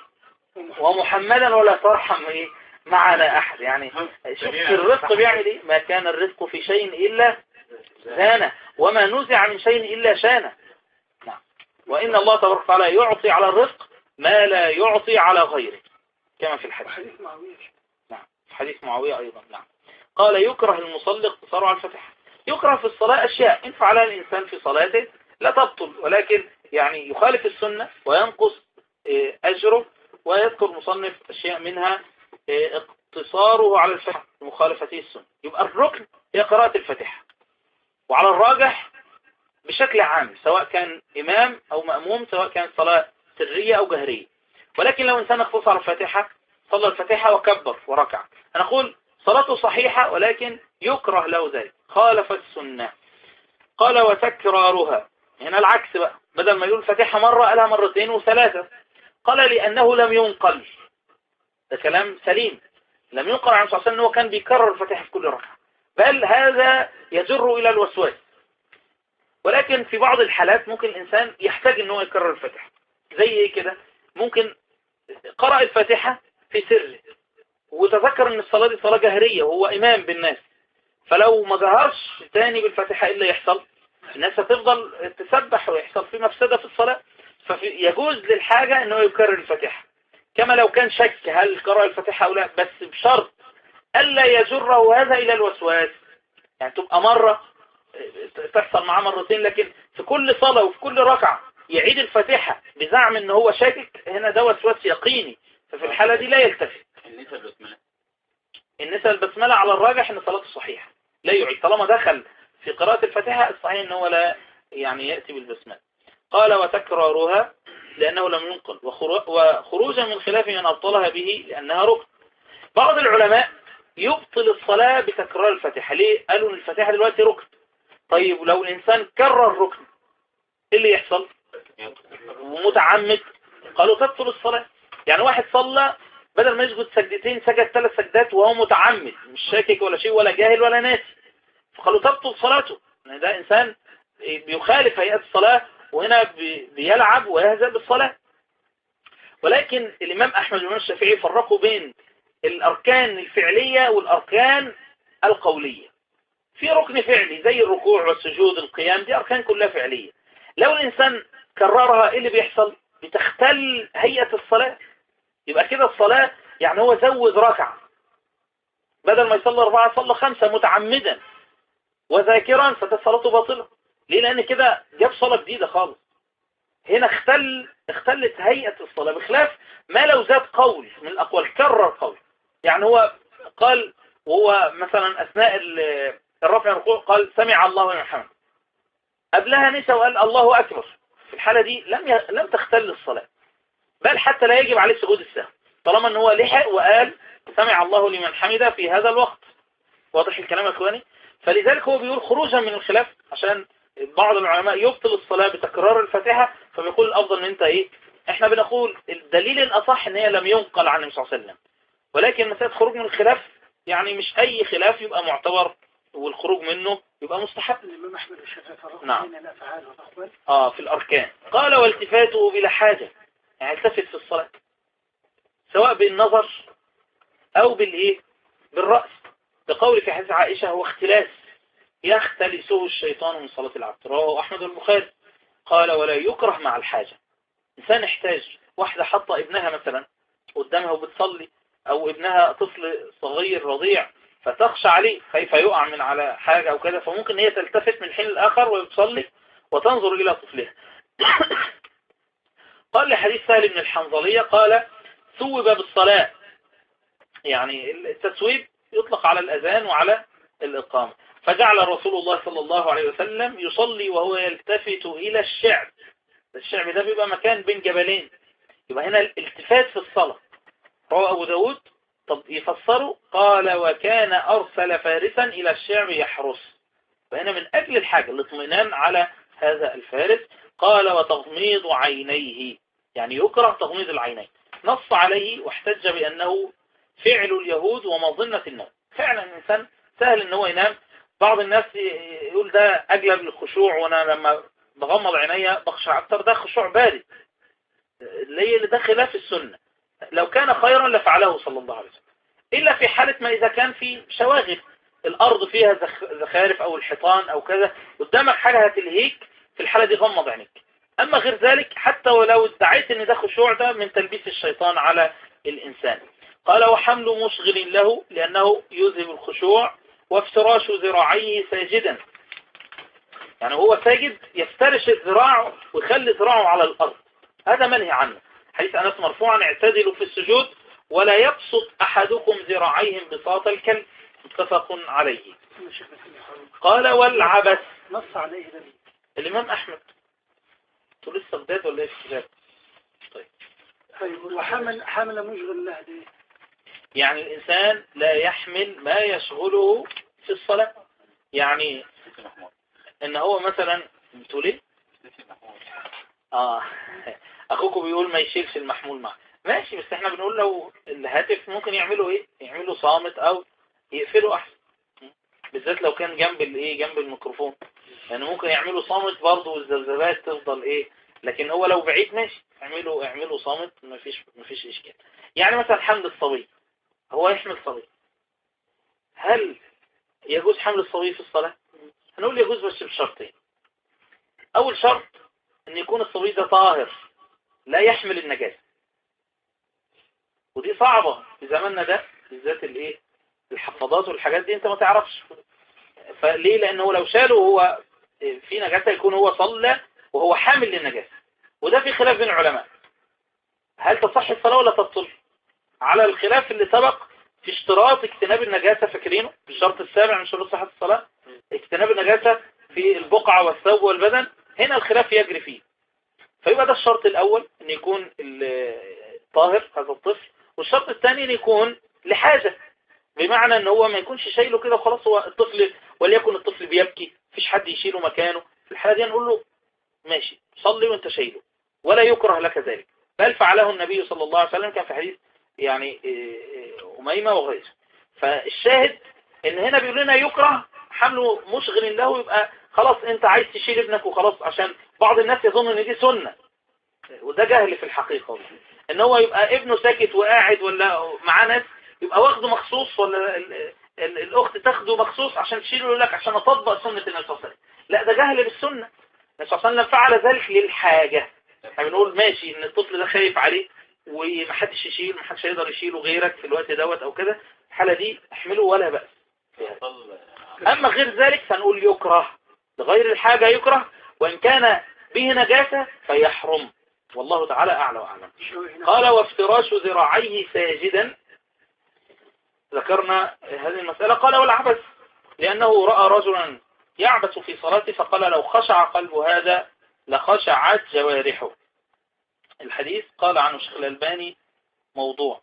ومحمدا ولا ترحم ايه معنا احد يعني شوف الرزق بيعمل ايه ما كان الرزق في شيء الا زانه وما نزع من شيء الا شانه نعم وان الله تبارك وتعالى يعطي على الرزق ما لا يعطي على غيره كما في الحديث حديث معاوية نعم في حديث معاوية أيضا نعم قال يكره المصلي اقتصاره على الفتح يكره في الصلاة أشياء إن فعلها الإنسان في صلاته لا تبطل ولكن يعني يخالف السنة وينقص آه، أجره ويذكر مصنف أشياء منها آه، اقتصاره على الفتح مخالفته السنة يبقى الركن هي قراءة الفتح وعلى الراجح بشكل عام سواء كان إمام أو مأموم سواء كانت صلاة سرية أو جهرية ولكن لو إنسان اختصر على الفاتحة صلى الفاتحة وكبر وركع نقول صلاته صحيحة ولكن يكره له ذلك خالف السنة قال وتكرارها هنا العكس بقى بدل ما يقول الفاتحة مرة قالها مرتين وثلاثة قال لأنه لم ينقل ده كلام سليم لم ينقل عن صلى الله عليه وسلم أنه كان بيكرر الفاتحة في كل ركعة بل هذا يجر إلى الوسواس ولكن في بعض الحالات ممكن الإنسان يحتاج أنه يكرر الفاتحة زي إيه كده ممكن قرأ الفاتحة في سر وتذكر أن الصلاة دي صلاة جهرية وهو إمام بالناس فلو ما ظهرش تاني بالفاتحة إيه اللي يحصل الناس هتفضل تسبح ويحصل في مفسدة في الصلاة فيجوز للحاجة أنه يكرر الفاتحة كما لو كان شك هل قرأ الفاتحة أو لا بس بشرط ألا يجره هذا إلى الوسواس يعني تبقى مرة تحصل معاه مرتين لكن في كل صلاة وفي كل ركعة يعيد الفاتحة بزعم ان هو شاكك هنا ده وسواس يقيني ففي الحالة دي لا يلتفت النساء البسملة النساء البسملة على الراجح ان صلاته صحيحة لا يعيد طالما دخل في قراءة الفاتحة الصحيح ان هو لا يعني يأتي بالبسملة قال وتكرارها لأنه لم ينقل وخروجا من خلاف من أبطلها به لأنها ركن بعض العلماء يبطل الصلاة بتكرار الفاتحة ليه؟ قالوا ان الفاتحة دلوقتي ركن طيب لو الإنسان كرر ركن ايه اللي يحصل ومتعمد قالوا تبطل الصلاة يعني واحد صلى بدل ما يسجد سجدتين سجد ثلاث سجدات وهو متعمد مش شاكك ولا شيء ولا جاهل ولا ناسي فقالوا تبطل صلاته يعني ده إنسان بيخالف هيئة الصلاة وهنا بيلعب ويهزل بالصلاة ولكن الإمام أحمد بن الشافعي فرقوا بين الأركان الفعلية والأركان القولية في ركن فعلي زي الركوع والسجود القيام دي أركان كلها فعلية لو الإنسان كررها إيه اللي بيحصل بتختل هيئة الصلاة يبقى كده الصلاة يعني هو زود ركعة بدل ما يصلي أربعة صلى خمسة متعمدا وذاكرا فده صلاته باطلة ليه لأن كده جاب صلاة جديدة خالص هنا اختل اختلت هيئة الصلاة بخلاف ما لو زاد قول من الأقوال كرر قول يعني هو قال وهو مثلا أثناء الرفع الركوع قال سمع الله لمن حمد قبلها نسى وقال الله أكبر في الحالة دي لم ي... لم تختل الصلاة بل حتى لا يجب عليه سجود السهو طالما ان هو لحق وقال سمع الله لمن حمده في هذا الوقت واضح الكلام يا اخواني فلذلك هو بيقول خروجا من الخلاف عشان بعض العلماء يبطل الصلاة بتكرار الفاتحة فبيقول الافضل ان انت ايه احنا بنقول الدليل الاصح ان هي لم ينقل عن النبي صلى الله عليه وسلم ولكن مسألة خروج من الخلاف يعني مش اي خلاف يبقى معتبر والخروج منه يبقى مستحب الإمام أحمد الشافعي فرق نعم. بين الأفعال والأقوال اه في الاركان قال والتفاته بلا حاجة يعني التفت في الصلاة سواء بالنظر او بالايه بالرأس بقول في حديث عائشة هو اختلاس يختلسه الشيطان من صلاة العبد رواه احمد البخاري قال ولا يكره مع الحاجة انسان احتاج واحدة حاطة ابنها مثلا قدامها وبتصلي او ابنها طفل صغير رضيع فتخشى عليه خايف يقع من على حاجة او كذا فممكن هي تلتفت من حين الاخر وتصلي وتنظر الى طفلها قال لحديث سهل بن الحنظلية قال ثوب بالصلاة يعني التسويب يطلق على الأذان وعلى الإقامة فجعل رسول الله صلى الله عليه وسلم يصلي وهو يلتفت إلى الشعب الشعب ده بيبقى مكان بين جبلين يبقى هنا الالتفات في الصلاة رواه أبو داود طب يفسره قال وكان أرسل فارسا إلى الشعب يحرس فهنا من أجل الحاجة الاطمئنان على هذا الفارس قال وتغميض عينيه يعني يكره تغميض العينين نص عليه واحتج بأنه فعل اليهود ومظنة النوم فعلا الإنسان سهل ان هو ينام بعض الناس يقول ده أجلب للخشوع وأنا لما بغمض عينيا بخشع أكتر ده خشوع بارد اللي ده خلاف السنة لو كان خيرا لفعله صلى الله عليه وسلم إلا في حالة ما إذا كان في شواغل الأرض فيها زخارف أو الحيطان أو كذا قدامك حاجة هتلهيك في الحالة دي غمض عينيك أما غير ذلك حتى ولو ادعيت أن ده خشوع ده من تلبيس الشيطان على الإنسان قال وحمل مشغل له لأنه يذهب الخشوع وافتراش ذراعيه ساجدا يعني هو ساجد يفترش ذراعه ويخلي ذراعه على الأرض هذا منهي عنه حيث أنس مرفوعا اعتدلوا في السجود ولا يبسط أحدكم ذراعيه بساط الكلب متفق عليه قال والعبث نص عليه دليل الإمام أحمد تقول لسه بداية ولا ايه في الكتاب طيب طيب وحمل حمل مشغل له دي يعني الإنسان لا يحمل ما يشغله في الصلاة يعني ان هو مثلا بتقول ايه اه اخوكم بيقول ما يشيلش المحمول معه ماشي بس احنا بنقول لو الهاتف ممكن يعملوا ايه يعملوا صامت او يقفلوا احسن بالذات لو كان جنب الايه جنب الميكروفون يعني ممكن يعملوا صامت برضه والذبذبات تفضل ايه لكن هو لو بعيد ماشي اعملوا اعملوا صامت مفيش مفيش اشكال يعني مثلا حمل الصبي هو يحمل صبي هل يجوز حمل الصبي في الصلاة هنقول يجوز بس بشرطين اول شرط ان يكون الصبي ده طاهر لا يحمل النجاسة ودي صعبة في زماننا ده بالذات الايه الحفاضات والحاجات دي انت ما تعرفش فليه لانه لو شاله هو في نجاسة يكون هو صلى وهو حامل للنجاسة وده في خلاف بين العلماء هل تصح الصلاة ولا تبطل على الخلاف اللي سبق في اشتراط اجتناب النجاسة فاكرينه الشرط السابع من شروط صحة الصلاة اجتناب النجاسة في البقعة والثوب والبدن هنا الخلاف يجري فيه فيبقى ده الشرط الأول ان يكون الطاهر هذا الطفل والشرط الثاني ان يكون لحاجة بمعنى ان هو ما يكونش شايله كده وخلاص هو الطفل وليكن الطفل بيبكي مفيش حد يشيله مكانه في الحالة دي نقول له ماشي صلي وانت شايله ولا يكره لك ذلك بل فعله النبي صلى الله عليه وسلم كان في حديث يعني أميمة وغيره فالشاهد ان هنا بيقول لنا يكره حمله مشغل له يبقى خلاص انت عايز تشيل ابنك وخلاص عشان بعض الناس يظن ان دي سنة وده جهل في الحقيقة ان هو يبقى ابنه ساكت وقاعد ولا معاه ناس يبقى واخده مخصوص ولا ال ال الاخت تاخده مخصوص عشان تشيله يقول لك عشان اطبق سنة النبي صلى الله عليه وسلم لا ده جهل بالسنة النبي صلى الله عليه وسلم فعل ذلك للحاجة احنا بنقول ماشي ان الطفل ده خايف عليه ومحدش يشيل محدش هيقدر يشيله غيرك في الوقت دوت او كده الحالة دي احمله ولا بأس اما غير ذلك فنقول يكره لغير الحاجة يكره وان كان به نجاسة فيحرم والله تعالى اعلى واعلم قال وافتراش ذراعيه ساجدا ذكرنا هذه المسألة قال والعبث لأنه رأى رجلا يعبث في صلاته فقال لو خشع قلب هذا لخشعت جوارحه الحديث قال عنه الشيخ الألباني موضوع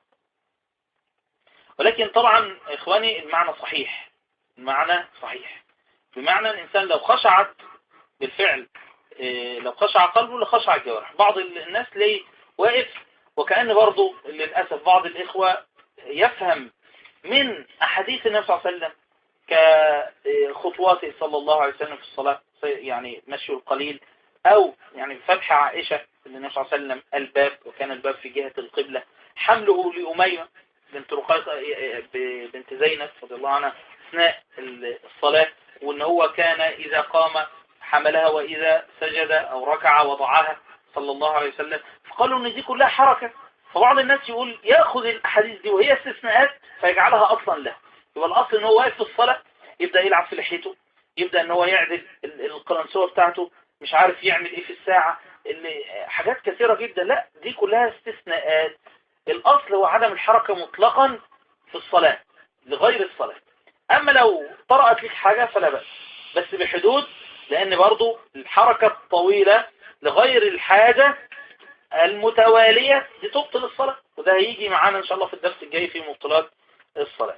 ولكن طبعا إخواني المعنى صحيح المعنى صحيح بمعنى الإنسان لو خشعت بالفعل لو خشع قلبه لخشع الجوارح بعض الناس ليه واقف وكأن برضه للأسف بعض الإخوة يفهم من أحاديث النبي صلى الله عليه وسلم كخطواته صلى الله عليه وسلم في الصلاة يعني مشي القليل أو يعني فتح عائشة اللي النبي صلى الله عليه وسلم الباب وكان الباب في جهة القبلة حمله لأمية بنت رقيقة بنت زينب رضي الله عنها أثناء الصلاة وأن هو كان إذا قام حملها وإذا سجد أو ركع وضعها صلى الله عليه وسلم فقالوا أن دي كلها حركة فبعض الناس يقول يأخذ الأحاديث دي وهي استثناءات فيجعلها أصلا له يبقى الأصل أن هو واقف في الصلاة يبدأ يلعب في لحيته يبدأ أن هو يعدل القرنسوة بتاعته مش عارف يعمل إيه في الساعة اللي حاجات كثيرة جدا لا دي كلها استثناءات الأصل هو عدم الحركة مطلقا في الصلاة لغير الصلاة أما لو طرأت لك حاجة فلا بأس بس بحدود لأن برضو الحركة الطويلة لغير الحاجة المتوالية دي تبطل الصلاة وده هيجي معانا إن شاء الله في الدرس الجاي في مبطلات الصلاة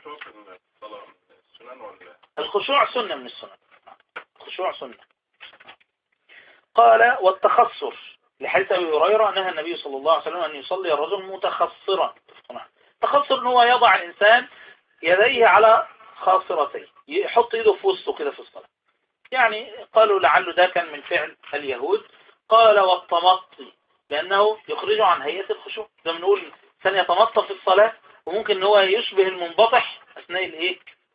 الخشوع سنة من السنة الخشوع سنة قال والتخصر لحديث أبي هريرة نهى النبي صلى الله عليه وسلم أن يصلي الرجل متخصرا تخصر ان هو يضع الإنسان يديه على خاصرتيه يحط ايده في وسطه كده في الصلاة يعني قالوا لعله ده كان من فعل اليهود قال والتمطي لأنه يخرجه عن هيئة الخشوع ده بنقول كان يتمطى في الصلاة وممكن ان هو يشبه المنبطح أثناء الايه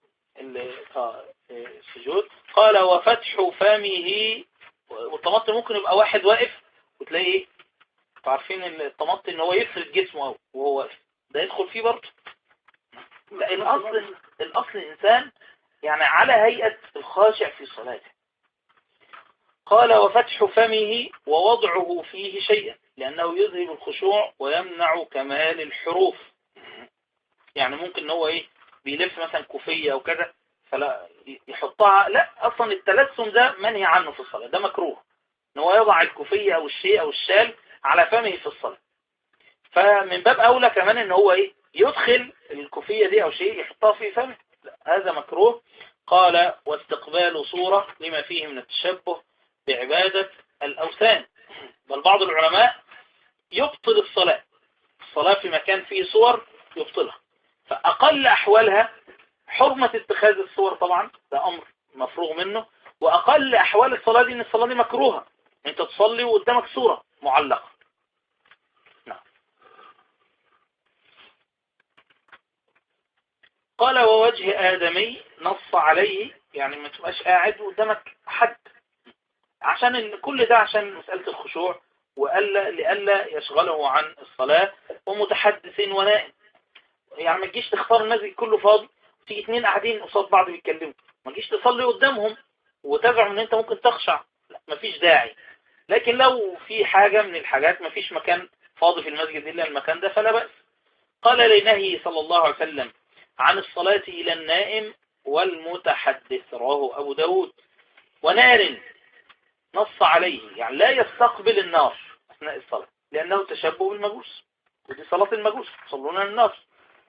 السجود قال وفتح فمه والتمطي ممكن يبقى واحد واقف وتلاقي ايه عارفين التمطي ان هو يفرد جسمه وهو واقف ده يدخل فيه برضه لا الاصل الاصل الانسان يعني على هيئة الخاشع في صلاته قال وفتح فمه ووضعه فيه شيئا لأنه يذهب الخشوع ويمنع كمال الحروف يعني ممكن ان هو ايه بيلف مثلا كوفية او كذا فلا يحطها لا اصلا التلثم ده منهي عنه في الصلاة ده مكروه ان هو يضع الكوفية او الشيء او الشال على فمه في الصلاة فمن باب اولى كمان ان هو ايه يدخل الكوفية دي او شيء يحطها في فمه لا هذا مكروه قال واستقبال صورة لما فيه من التشبه بعبادة الأوثان بل بعض العلماء يبطل الصلاة الصلاة في مكان فيه صور يبطلها فأقل أحوالها حرمة اتخاذ الصور طبعا ده أمر مفروغ منه وأقل أحوال الصلاة دي إن الصلاة دي مكروهة أنت تصلي وقدامك صورة معلقة نعم قال ووجه آدمي نص عليه يعني ما تبقاش قاعد قدامك حد عشان ال- كل ده عشان مسألة الخشوع وألا لألا يشغله عن الصلاة ومتحدث ونائم يعني ما تجيش تختار المسجد كله فاضي تيجي اتنين قاعدين قصاد بعض بيتكلموا ما تجيش تصلي قدامهم وتزعم ان انت ممكن تخشع لا مفيش داعي لكن لو في حاجة من الحاجات مفيش مكان فاضي في المسجد إلا المكان ده فلا بأس قال لنهي صلى الله عليه وسلم عن الصلاة إلى النائم والمتحدث رواه أبو داود ونار نص عليه يعني لا يستقبل النار أثناء الصلاة لأنه تشبه بالمجوس ودي صلاة المجوس يصلون النار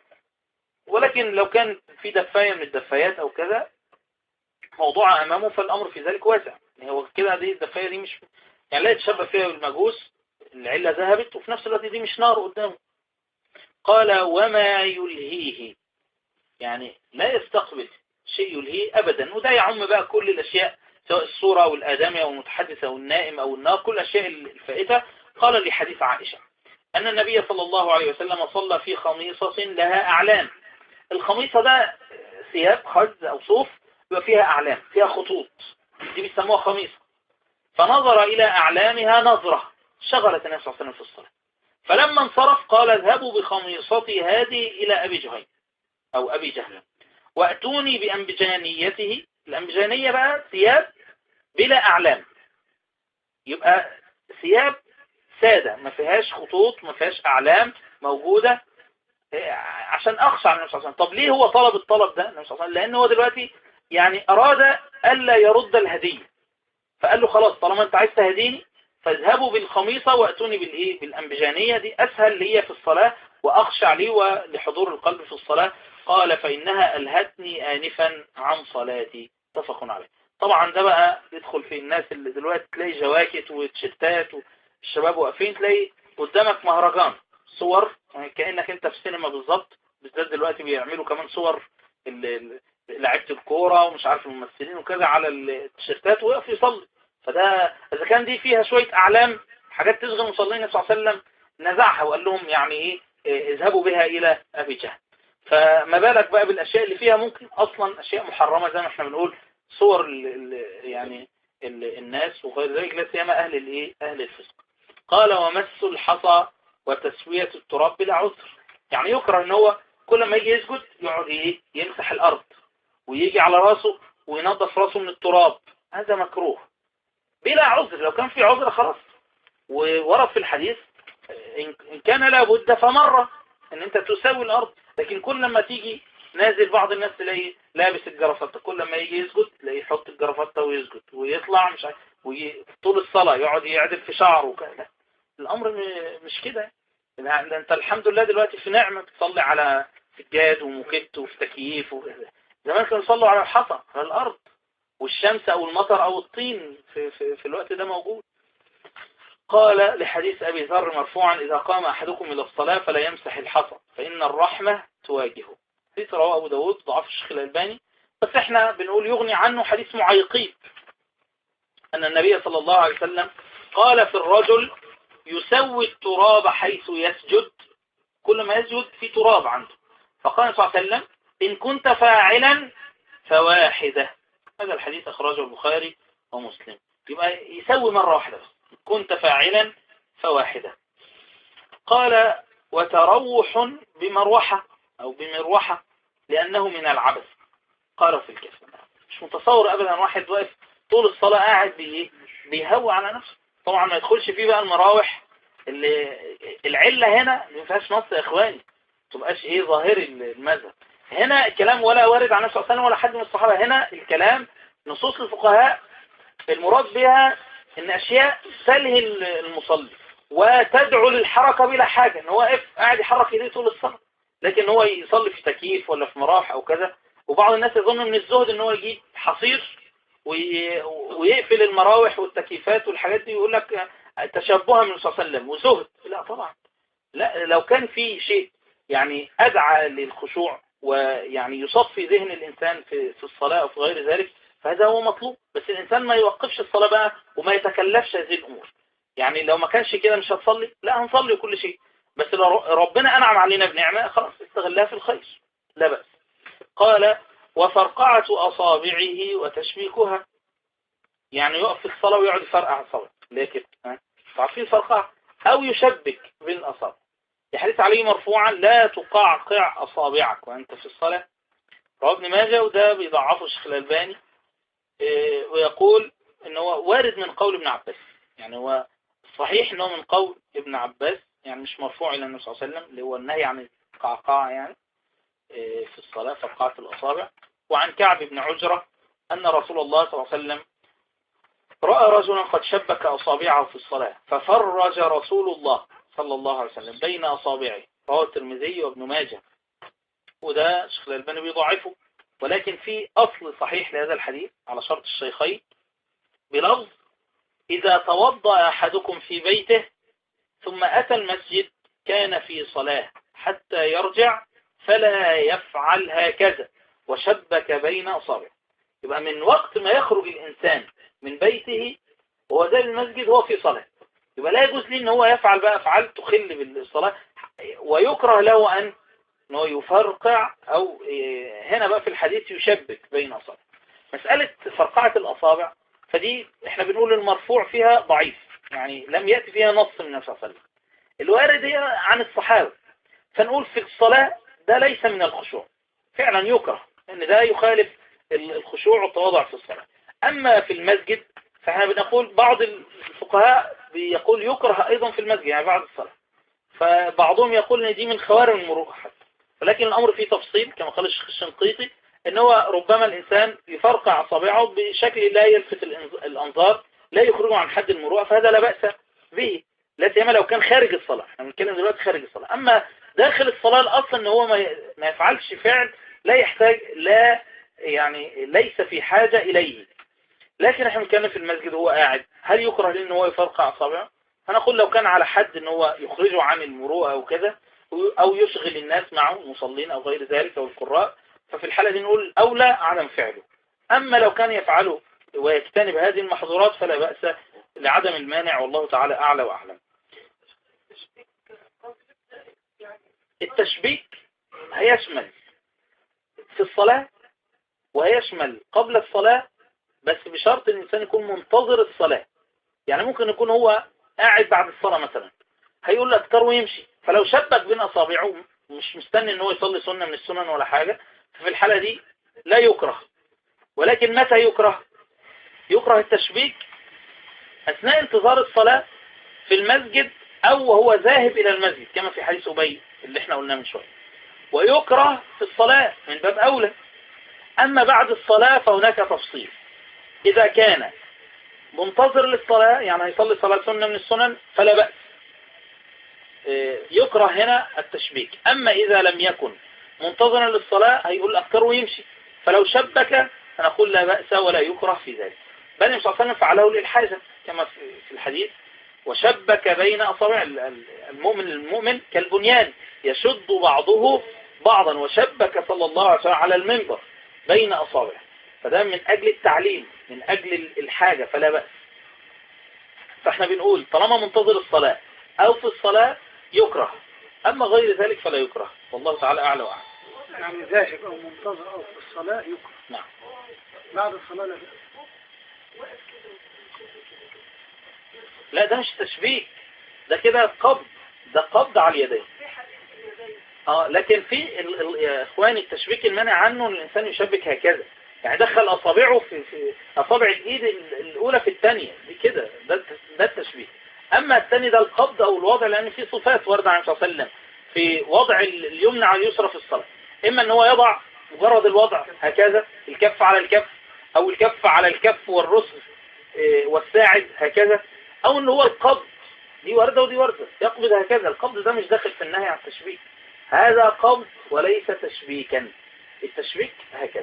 ولكن لو كان في دفاية من الدفايات أو كذا موضوع أمامه فالأمر في ذلك واسع يعني هو كده دي الدفاية دي مش يعني لا يتشبه فيها بالمجوس العلة ذهبت وفي نفس الوقت دي مش نار قدامه قال وما يلهيه يعني لا يستقبل شيء يلهيه أبدا وده يعم بقى كل الأشياء سواء الصورة أو الآدمي أو المتحدث أو النائم أو النار كل الأشياء الفائتة قال لحديث عائشة أن النبي صلى الله عليه وسلم صلى في خميصة لها أعلام الخميصة ده ثياب خز أو صوف يبقى فيها أعلام فيها خطوط دي بيسموها خميصة فنظر إلى أعلامها نظرة شغلت النبي صلى الله عليه وسلم في الصلاة فلما انصرف قال اذهبوا بخميصتي هذه إلى أبي جهيم أو أبي جهل وأتوني بأنبجانيته الأنبجانية بقى ثياب بلا أعلام يبقى ثياب سادة ما فيهاش خطوط ما فيهاش أعلام موجودة عشان أخشى على النبي صلى الله عليه وسلم طب ليه هو طلب الطلب ده النبي صلى الله عليه وسلم لأن هو دلوقتي يعني أراد ألا يرد الهدية فقال له خلاص طالما أنت عايز تهديني فاذهبوا بالخميصة وأتوني بالإيه بالأنبجانية دي أسهل لي في الصلاة وأخشع لي ولحضور القلب في الصلاة قال فإنها ألهتني آنفا عن صلاتي اتفق عليه طبعا ده بقى يدخل في الناس اللي دلوقتي تلاقي جواكت وتيشيرتات والشباب واقفين تلاقي قدامك مهرجان صور يعني كأنك انت في السينما بالظبط بالذات دلوقتي بيعملوا كمان صور لعيبه الكوره ومش عارف الممثلين وكذا على التيشيرتات ويقف يصلي فده اذا كان دي فيها شويه اعلام حاجات تشغل مصلين صلى الله عليه وسلم نزعها وقال لهم يعني ايه اذهبوا بها الى ابي جهل فما بالك بقى بالاشياء اللي فيها ممكن اصلا اشياء محرمه زي ما احنا بنقول صور ال ال يعني ال الناس وغير ذلك لا سيما اهل الايه اهل الفسق قال ومس الحصى وتسويه التراب بلا عذر يعني يكره ان هو كل ما يجي يسجد يقعد ايه يمسح الارض ويجي على راسه وينظف راسه من التراب هذا مكروه بلا عذر لو كان في عذر خلاص وورد في الحديث إن كان لابد فمرة ان انت تساوي الارض لكن كل لما تيجي نازل بعض الناس تلاقي لابس الجرافطة كل لما يجي يسجد تلاقيه يحط الجرافطة ويسجد ويطلع مش عارف وي... طول الصلاة يقعد يعدل في شعره وكذا الامر م... مش كده ده انت الحمد لله دلوقتي في نعمة بتصلي على سجاد وموكيت وفي تكييف وكذا زمان كانوا يصلوا على الحصى على الارض والشمس او المطر او الطين في, في, في الوقت ده موجود قال لحديث أبي ذر مرفوعا إذا قام أحدكم إلى الصلاة فلا يمسح الحصى فإن الرحمة تواجهه حديث رواه أبو داود ضعف الشيخ الألباني بس احنا بنقول يغني عنه حديث معيقيب أن النبي صلى الله عليه وسلم قال في الرجل يسوي التراب حيث يسجد كل ما يسجد في تراب عنده فقال صلى الله عليه وسلم إن كنت فاعلا فواحدة هذا الحديث أخرجه البخاري ومسلم يبقى يسوي مرة واحدة بس كنت فاعلا فواحدة قال وتروح بمروحة أو بمروحة لأنه من العبث قال في الكتاب مش متصور أبدا واحد واقف طول الصلاة قاعد بإيه بيهوى على نفسه طبعا ما يدخلش فيه بقى المراوح اللي العلة هنا ما فيهاش نص يا إخواني تبقاش إيه ظاهري المذهب هنا الكلام ولا وارد عن نفسه صلى ولا حد من الصحابة هنا الكلام نصوص الفقهاء المراد بها ان اشياء تلهي المصلي وتدعو للحركة بلا حاجة ان هو واقف قاعد يحرك ايديه طول الصلاة لكن هو يصلي في تكييف ولا في مراح او كذا وبعض الناس يظن من الزهد ان هو يجيب حصير ويقفل المراوح والتكييفات والحاجات دي ويقول لك تشبها من صلى الله عليه وسلم وزهد لا طبعا لا لو كان في شيء يعني أدعى للخشوع ويعني يصفي ذهن الإنسان في في الصلاة أو في غير ذلك فهذا هو مطلوب بس الإنسان ما يوقفش الصلاة بقى وما يتكلفش هذه الأمور يعني لو ما كانش كده مش هتصلي لا هنصلي كل شيء بس لو ربنا أنعم علينا بنعمة خلاص استغلها في الخير لا بأس قال وفرقعة أصابعه وتشبيكها يعني يقف في الصلاة ويقعد يفرقع الصلاة ليه كده عارفين فرقعة أو يشبك بين الأصابع يحدث عليه مرفوعا لا تقعقع أصابعك وأنت في الصلاة رواه ابن ماجه وده بيضعفه الشيخ الألباني إيه، ويقول ان هو وارد من قول ابن عباس يعني هو صحيح انه من قول ابن عباس يعني مش مرفوع الى النبي صلى الله عليه وسلم اللي هو النهي عن القعقاع يعني إيه، في الصلاة فرقعة الأصابع وعن كعب بن عجرة أن رسول الله صلى الله عليه وسلم رأى رجلا قد شبك أصابعه في الصلاة ففرج رسول الله صلى الله عليه وسلم بين أصابعه رواه الترمذي وابن ماجه وده شيخ الألباني بيضعفه ولكن في أصل صحيح لهذا الحديث على شرط الشيخين بلفظ إذا توضأ أحدكم في بيته ثم أتى المسجد كان في صلاة حتى يرجع فلا يفعل هكذا وشبك بين أصابعه يبقى من وقت ما يخرج الإنسان من بيته وهو زي المسجد هو في صلاة يبقى لا يجوز لي ان هو يفعل بقى افعال تخل بالصلاة ويكره له ان انه يفرقع او إيه، هنا بقى في الحديث يشبك بين اصابع مسألة فرقعة الاصابع فدي احنا بنقول المرفوع فيها ضعيف يعني لم يأتي فيها نص من النبي صلى الله عليه وسلم الوارد هي عن الصحابة فنقول في الصلاة ده ليس من الخشوع فعلا يكره ان ده يخالف الخشوع والتواضع في الصلاة اما في المسجد فاحنا بنقول بعض الفقهاء بيقول يكره ايضا في المسجد يعني بعد الصلاة فبعضهم يقول ان دي من خوارم المروءة حتى ولكن الأمر فيه تفصيل كما قال الشيخ الشنقيطي ان هو ربما الإنسان يفرقع أصابعه بشكل لا يلفت الأنظار لا يخرجه عن حد المروءة فهذا لا بأس به لا سيما لو كان خارج الصلاة احنا بنتكلم دلوقتي خارج الصلاة أما داخل الصلاة الأصل ان هو ما يفعلش فعل لا يحتاج لا يعني ليس في حاجة إليه لكن احنا بنتكلم في المسجد وهو قاعد هل يكره ليه ان هو يفرقع أصابعه هنقول لو كان على حد ان هو يخرجه عن المروءة او كده أو يشغل الناس معه مصلين أو غير ذلك أو القراء ففي الحالة دي نقول أولى عدم فعله أما لو كان يفعله ويجتنب هذه المحظورات فلا بأس لعدم المانع والله تعالى أعلى وأعلم التشبيك هيشمل في الصلاة وهيشمل قبل الصلاة بس بشرط ان الإنسان يكون منتظر الصلاة يعني ممكن يكون هو قاعد بعد الصلاة مثلا هيقول أذكر ويمشي فلو شبك بين أصابعه مش مستني ان هو يصلي سنة من السنن ولا حاجة ففي الحالة دي لا يكره ولكن متى يكره يكره التشبيك أثناء انتظار الصلاة في المسجد أو وهو ذاهب إلى المسجد كما في حديث أبي اللي احنا قلناه من شوية ويكره في الصلاة من باب أولى أما بعد الصلاة فهناك تفصيل إذا كان منتظر للصلاة يعني هيصلي صلاة سنة من السنن فلا بأس يكره هنا التشبيك أما إذا لم يكن منتظرا للصلاة هيقول أفكر ويمشي فلو شبك فنقول لا بأس ولا يكره في ذلك بل النبي صلى الله عليه وسلم فعله للحاجة كما في الحديث وشبك بين أصابع المؤمن المؤمن كالبنيان يشد بعضه بعضا وشبك صلى الله عليه وسلم على المنبر بين أصابعه فده من أجل التعليم من أجل الحاجة فلا بأس فاحنا بنقول طالما منتظر الصلاة أو في الصلاة يكره أما غير ذلك فلا يكره والله تعالى أعلى وأعلى يعني ذاهب أو منتظر أو في الصلاة يكره نعم بعد الصلاة لا لا ده مش تشبيك ده كده قبض ده قبض على اليدين اه لكن في ال ال يا اخواني التشبيك المنع عنه ان الانسان يشبك هكذا يعني دخل اصابعه في, في اصابع الايد الاولى في الثانيه دي كده ده ده التشبيك أما الثاني ده القبض أو الوضع لأن في صفات وردة عن صلى الله عليه وسلم في وضع اليمنى على اليسرى في الصلاة إما أن هو يضع مجرد الوضع هكذا الكف على الكف أو الكف على الكف والرسل إيه، والساعد هكذا أو أن هو القبض دي وردة ودي وردة يقبض هكذا القبض ده مش داخل في النهي عن التشبيك هذا قبض وليس تشبيكا التشبيك هكذا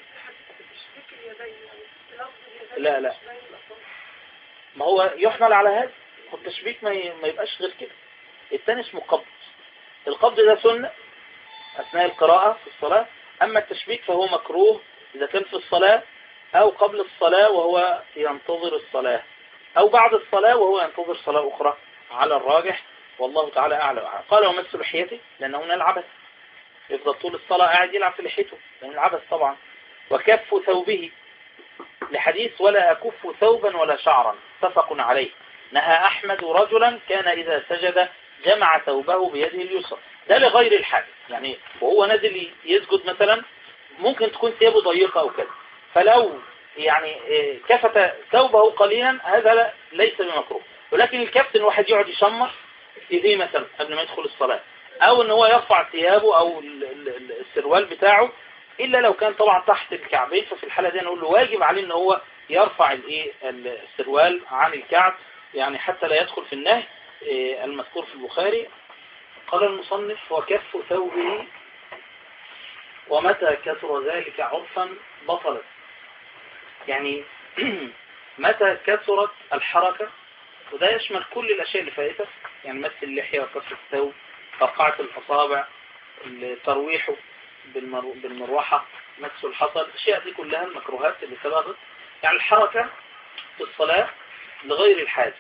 لا لا ما هو يحمل على هذا والتشبيك ما ما يبقاش غير كده الثاني اسمه قبض القبض ده سنة أثناء القراءة في الصلاة أما التشبيك فهو مكروه إذا كان في الصلاة أو قبل الصلاة وهو ينتظر الصلاة أو بعد الصلاة وهو ينتظر صلاة أخرى على الراجح والله تعالى أعلى وأعلى قال ومس لحيته لأنه من العبث يفضل طول الصلاة قاعد يلعب في لحيته لأنه العبث طبعا وكف ثوبه لحديث ولا أكف ثوبا ولا شعرا اتفق عليه نهى أحمد رجلا كان إذا سجد جمع ثوبه بيده اليسرى ده لغير الحاجة يعني وهو نازل يسجد مثلا ممكن تكون ثيابه ضيقة أو كذا فلو يعني إيه، كفت ثوبه قليلا هذا ليس بمكروه ولكن الكابتن واحد يقعد يشمر ايديه مثلا قبل ما يدخل الصلاة او ان هو يرفع ثيابه او السروال بتاعه الا لو كان طبعا تحت الكعبين ففي الحالة دي نقول له واجب عليه ان هو يرفع الايه السروال عن الكعب يعني حتى لا يدخل في النهي إيه، المذكور في البخاري قال المصنف وكف ثوبه ومتى كثر ذلك عرفا بطلت يعني متى كثرت الحركة وده يشمل كل الأشياء اللي فاتت يعني مس اللحية وكسر الثوب فرقعة الأصابع ترويحه بالمروحة مس الحصل الأشياء دي كلها المكروهات اللي سبقت يعني الحركة في الصلاة لغير الحاجة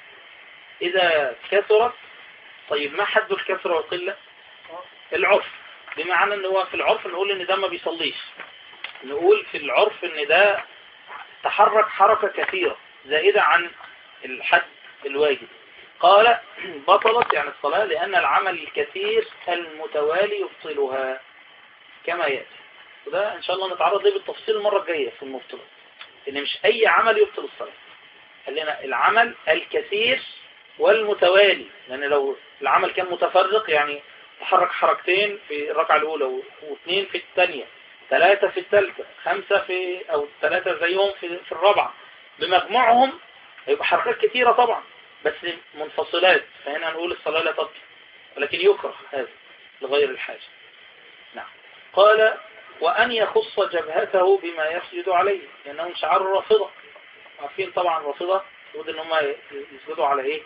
إذا كثرت طيب ما حد الكثرة والقلة العرف بمعنى ان هو في العرف نقول ان ده ما بيصليش نقول في العرف ان ده تحرك حركة كثيرة زائدة عن الحد الواجب قال بطلت يعني الصلاة لأن العمل الكثير المتوالي يبطلها كما يأتي وده إن شاء الله نتعرض ليه بالتفصيل المرة الجاية في المبطلات إن مش أي عمل يبطل الصلاة قال لنا العمل الكثير والمتوالي لأن لو العمل كان متفرق يعني تحرك حركتين في الركعة الأولى واثنين في الثانية ثلاثة في الثالثة خمسة في أو ثلاثة زيهم في, في الرابعة بمجموعهم هيبقى حركات كثيرة طبعا بس منفصلات فهنا نقول الصلاة لا تبطل ولكن يكره هذا لغير الحاجة نعم قال وأن يخص جبهته بما يسجد عليه لأنه شعار الرافضة عارفين طبعا الرافضة يقول ان هم يسجدوا على ايه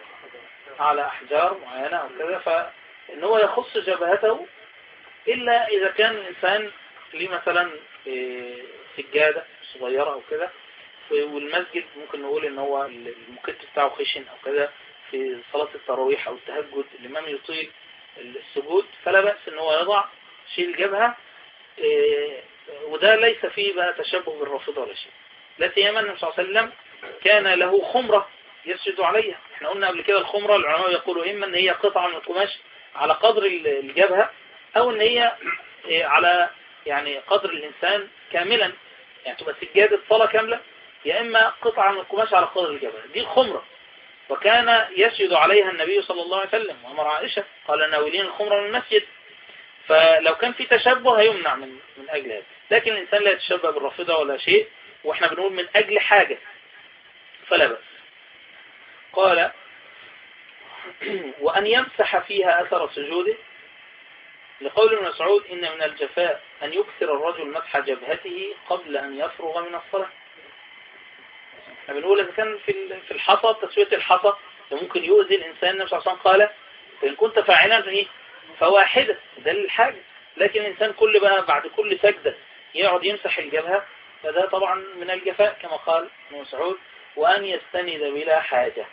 على احجار معينة او كذا فان هو يخص جبهته الا اذا كان الانسان ليه مثلا إيه، سجادة صغيرة او كده والمسجد ممكن نقول ان هو المكت بتاعه خشن او كده في صلاة التراويح او التهجد الامام يطيل السجود فلا بأس ان هو يضع شيء الجبهة إيه، وده ليس فيه بقى تشبه بالرافضة ولا شيء لا سيما النبي صلى الله عليه وسلم كان له خمرة يسجد عليها احنا قلنا قبل كده الخمرة العلماء يقولوا اما ان هي قطعة من القماش على قدر الجبهة او ان هي إيه، على يعني قدر الانسان كاملا يعني تبقى سجادة صلاة كاملة يا اما قطعة من القماش على قدر الجبهة دي الخمرة وكان يسجد عليها النبي صلى الله عليه وسلم وامر عائشة قال ناولين الخمرة من المسجد فلو كان في تشبه هيمنع من من اجل هذا لكن الانسان لا يتشبه بالرافضة ولا شيء واحنا بنقول من اجل حاجة فلا بأس قال وأن يمسح فيها أثر سجوده لقول ابن مسعود إن من الجفاء أن يكثر الرجل مسح جبهته قبل أن يفرغ من الصلاة احنا بنقول إذا كان في في الحصى تسوية الحصى ممكن يؤذي الإنسان النبي صلى الله عليه وسلم قال فإن كنت فاعلا إيه فواحدة ده الحاجة لكن الإنسان كل بقى بعد كل سجدة يقعد يمسح الجبهة فده طبعا من الجفاء كما قال ابن مسعود وأن يستند بلا حاجة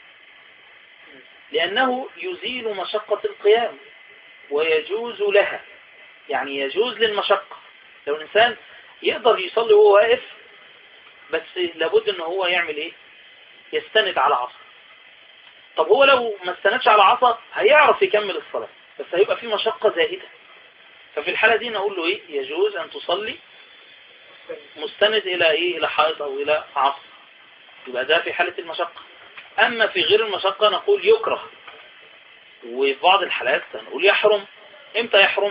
لأنه يزيل مشقة القيام ويجوز لها يعني يجوز للمشقة لو الإنسان يقدر يصلي وهو واقف بس لابد ان هو يعمل ايه يستند على عصا طب هو لو ما استندش على عصا هيعرف يكمل الصلاة بس هيبقى في مشقة زائدة ففي الحالة دي نقول له ايه يجوز ان تصلي مستند الى ايه الى حائط او الى عصا يبقى ده في حالة المشقة أما في غير المشقة نقول يكره وفي بعض الحالات نقول يحرم امتى يحرم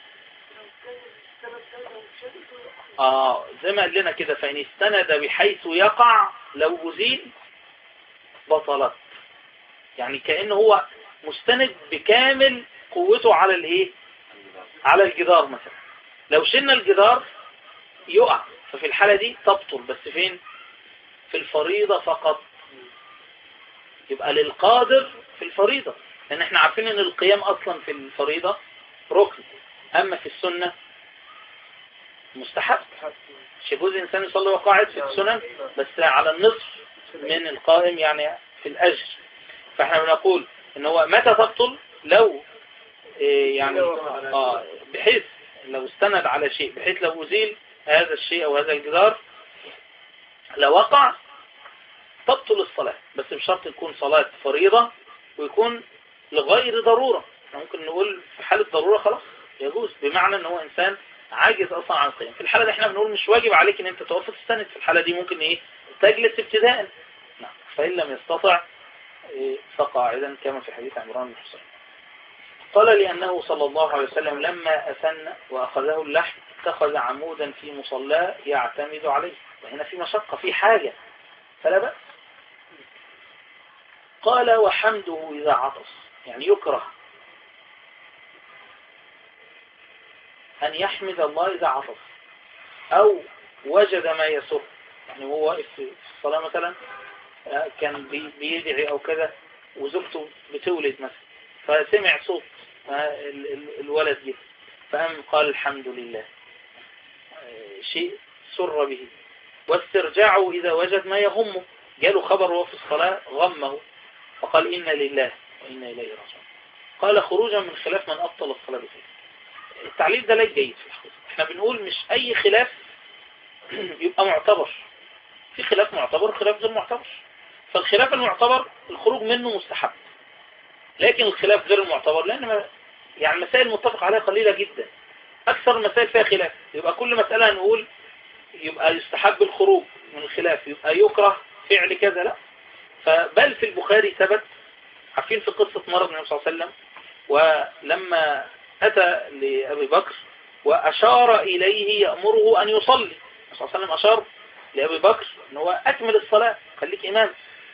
آه زي ما قال لنا كده فإن استند بحيث يقع لو أزيل بطلت يعني كأنه هو مستند بكامل قوته على الايه على الجدار مثلا لو شلنا الجدار يقع ففي الحالة دي تبطل بس فين في الفريضة فقط يبقى للقادر في الفريضة لان احنا عارفين ان القيام اصلا في الفريضة ركن اما في السنة مستحب مش يجوز الانسان يصلي وقاعد في السنن بس على النصف من القائم يعني في الاجر فاحنا بنقول ان هو متى تبطل لو إيه يعني آه بحيث لو استند على شيء بحيث لو أزيل هذا الشيء أو هذا الجدار لو وقع تبطل الصلاة بس بشرط تكون صلاة فريضة ويكون لغير ضرورة احنا ممكن نقول في حالة ضرورة خلاص يجوز بمعنى ان هو انسان عاجز اصلا عن القيام في الحالة دي احنا بنقول مش واجب عليك ان انت توقف تستند في الحالة دي ممكن ايه تجلس ابتداء نعم فإن لم يستطع إيه فقاعدا كما في حديث عمران بن حسين قال لأنه صلى الله عليه وسلم لما أسن وأخذه اللحم اتخذ عمودا في مصلاه يعتمد عليه وهنا في مشقة في حاجة فلا بأس قال وحمده إذا عطس يعني يكره أن يحمد الله إذا عطس أو وجد ما يسر يعني هو واقف في الصلاة مثلا كان بيدعي أو كذا وزوجته بتولد مثلا فسمع صوت الولد جه فقام قال الحمد لله شيء سر به واسترجاعه إذا وجد ما يغمه جاله خبر وهو في الصلاة غمه فقال إنا لله وإنا إليه راجعون قال خروجا من خلاف من أبطل الصلاة بفعله التعليل ده ليس جيد في الحقيقة احنا بنقول مش أي خلاف يبقى معتبر في خلاف معتبر وخلاف غير معتبر فالخلاف المعتبر الخروج منه مستحب لكن الخلاف غير المعتبر لأن يعني مسائل متفق عليها قليلة جدا أكثر المسائل فيها خلاف يبقى كل مسألة هنقول يبقى يستحب الخروج من الخلاف يبقى يكره فعل كذا لا فبل في البخاري ثبت عارفين في قصة مرض النبي صلى الله عليه وسلم ولما أتى لأبي بكر وأشار إليه يأمره أن يصلي النبي صلى الله عليه وسلم أشار لأبي بكر أن هو أكمل الصلاة خليك إمام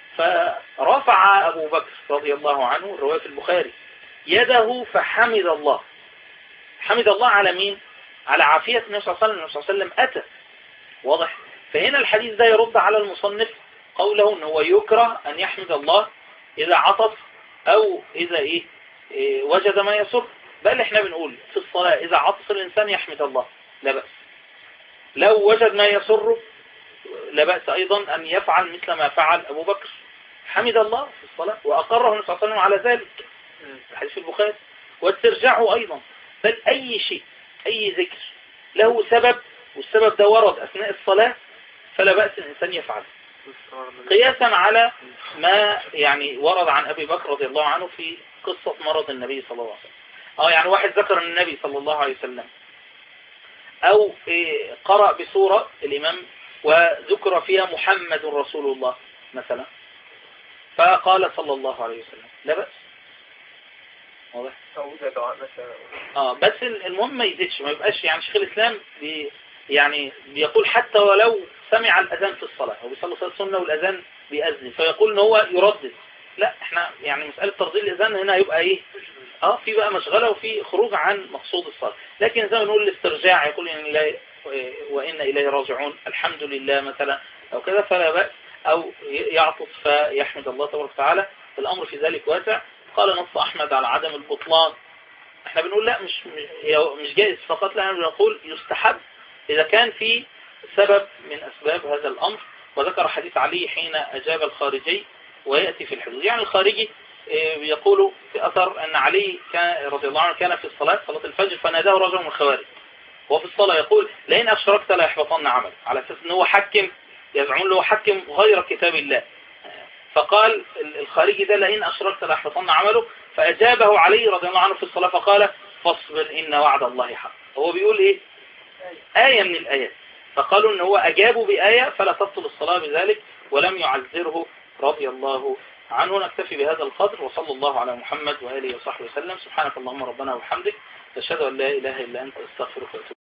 فرفع أبو بكر رضي الله عنه رواية البخاري يده فحمد الله حمد الله على مين على عافية النبي صلى الله عليه وسلم النبي صلى الله عليه وسلم أتى واضح فهنا الحديث ده يرد على المصنف قوله ان هو يكره ان يحمد الله اذا عطف او اذا ايه, إيه وجد ما يسر بل احنا بنقول في الصلاة اذا عطف الانسان يحمد الله لا بأس لو وجد ما يسر لا بأس ايضا ان يفعل مثل ما فعل ابو بكر حمد الله في الصلاة واقره النبي صلى الله عليه وسلم على ذلك الحديث البخاري واسترجعه ايضا بل اي شيء اي ذكر له سبب والسبب ده ورد اثناء الصلاة فلا بأس الانسان يفعله قياسا على ما يعني ورد عن أبي بكر رضي الله عنه في قصة مرض النبي صلى الله عليه وسلم اه يعني واحد ذكر النبي صلى الله عليه وسلم او قرأ بصورة الامام وذكر فيها محمد رسول الله مثلا فقال صلى الله عليه وسلم لا بأس واضح اه بس المهم ما يزيدش ما يبقاش يعني شيخ الاسلام بي يعني بيقول حتى ولو سمع الأذان في الصلاة هو بيصلي صلاة السنة والأذان بيأذن فيقول ان هو يردد لا احنا يعني مسألة ترديد الأذان هنا هيبقى ايه اه في بقى مشغلة وفي خروج عن مقصود الصلاة لكن زي ما نقول الاسترجاع يقول ان لا وإن إليه راجعون الحمد لله مثلا أو كذا فلا بأس أو يعطف فيحمد الله تبارك وتعالى الأمر في ذلك واسع قال نص أحمد على عدم البطلان احنا بنقول لا مش مش جائز فقط لا نقول يستحب إذا كان في سبب من أسباب هذا الأمر وذكر حديث علي حين أجاب الخارجي ويأتي في الحدود يعني الخارجي يقول في أثر أن علي كان رضي الله عنه كان في الصلاة صلاة الفجر فناداه رجل من الخوارج وهو في الصلاة يقول لئن أشركت لا يحبطن عمل على أساس أنه حكم يزعمون له حكم غير كتاب الله فقال الخارجي ده لئن أشركت لا يحبطن عمله فأجابه علي رضي الله عنه في الصلاة فقال فاصبر إن وعد الله حق هو بيقول إيه آية من الآيات فقالوا ان هو اجابوا بآية فلا تبطل الصلاة بذلك ولم يعذره رضي الله عنه نكتفي بهذا القدر وصلى الله على محمد وآله وصحبه وسلم سبحانك اللهم ربنا وبحمدك أشهد أن لا إله إلا أنت استغفرك وأتوب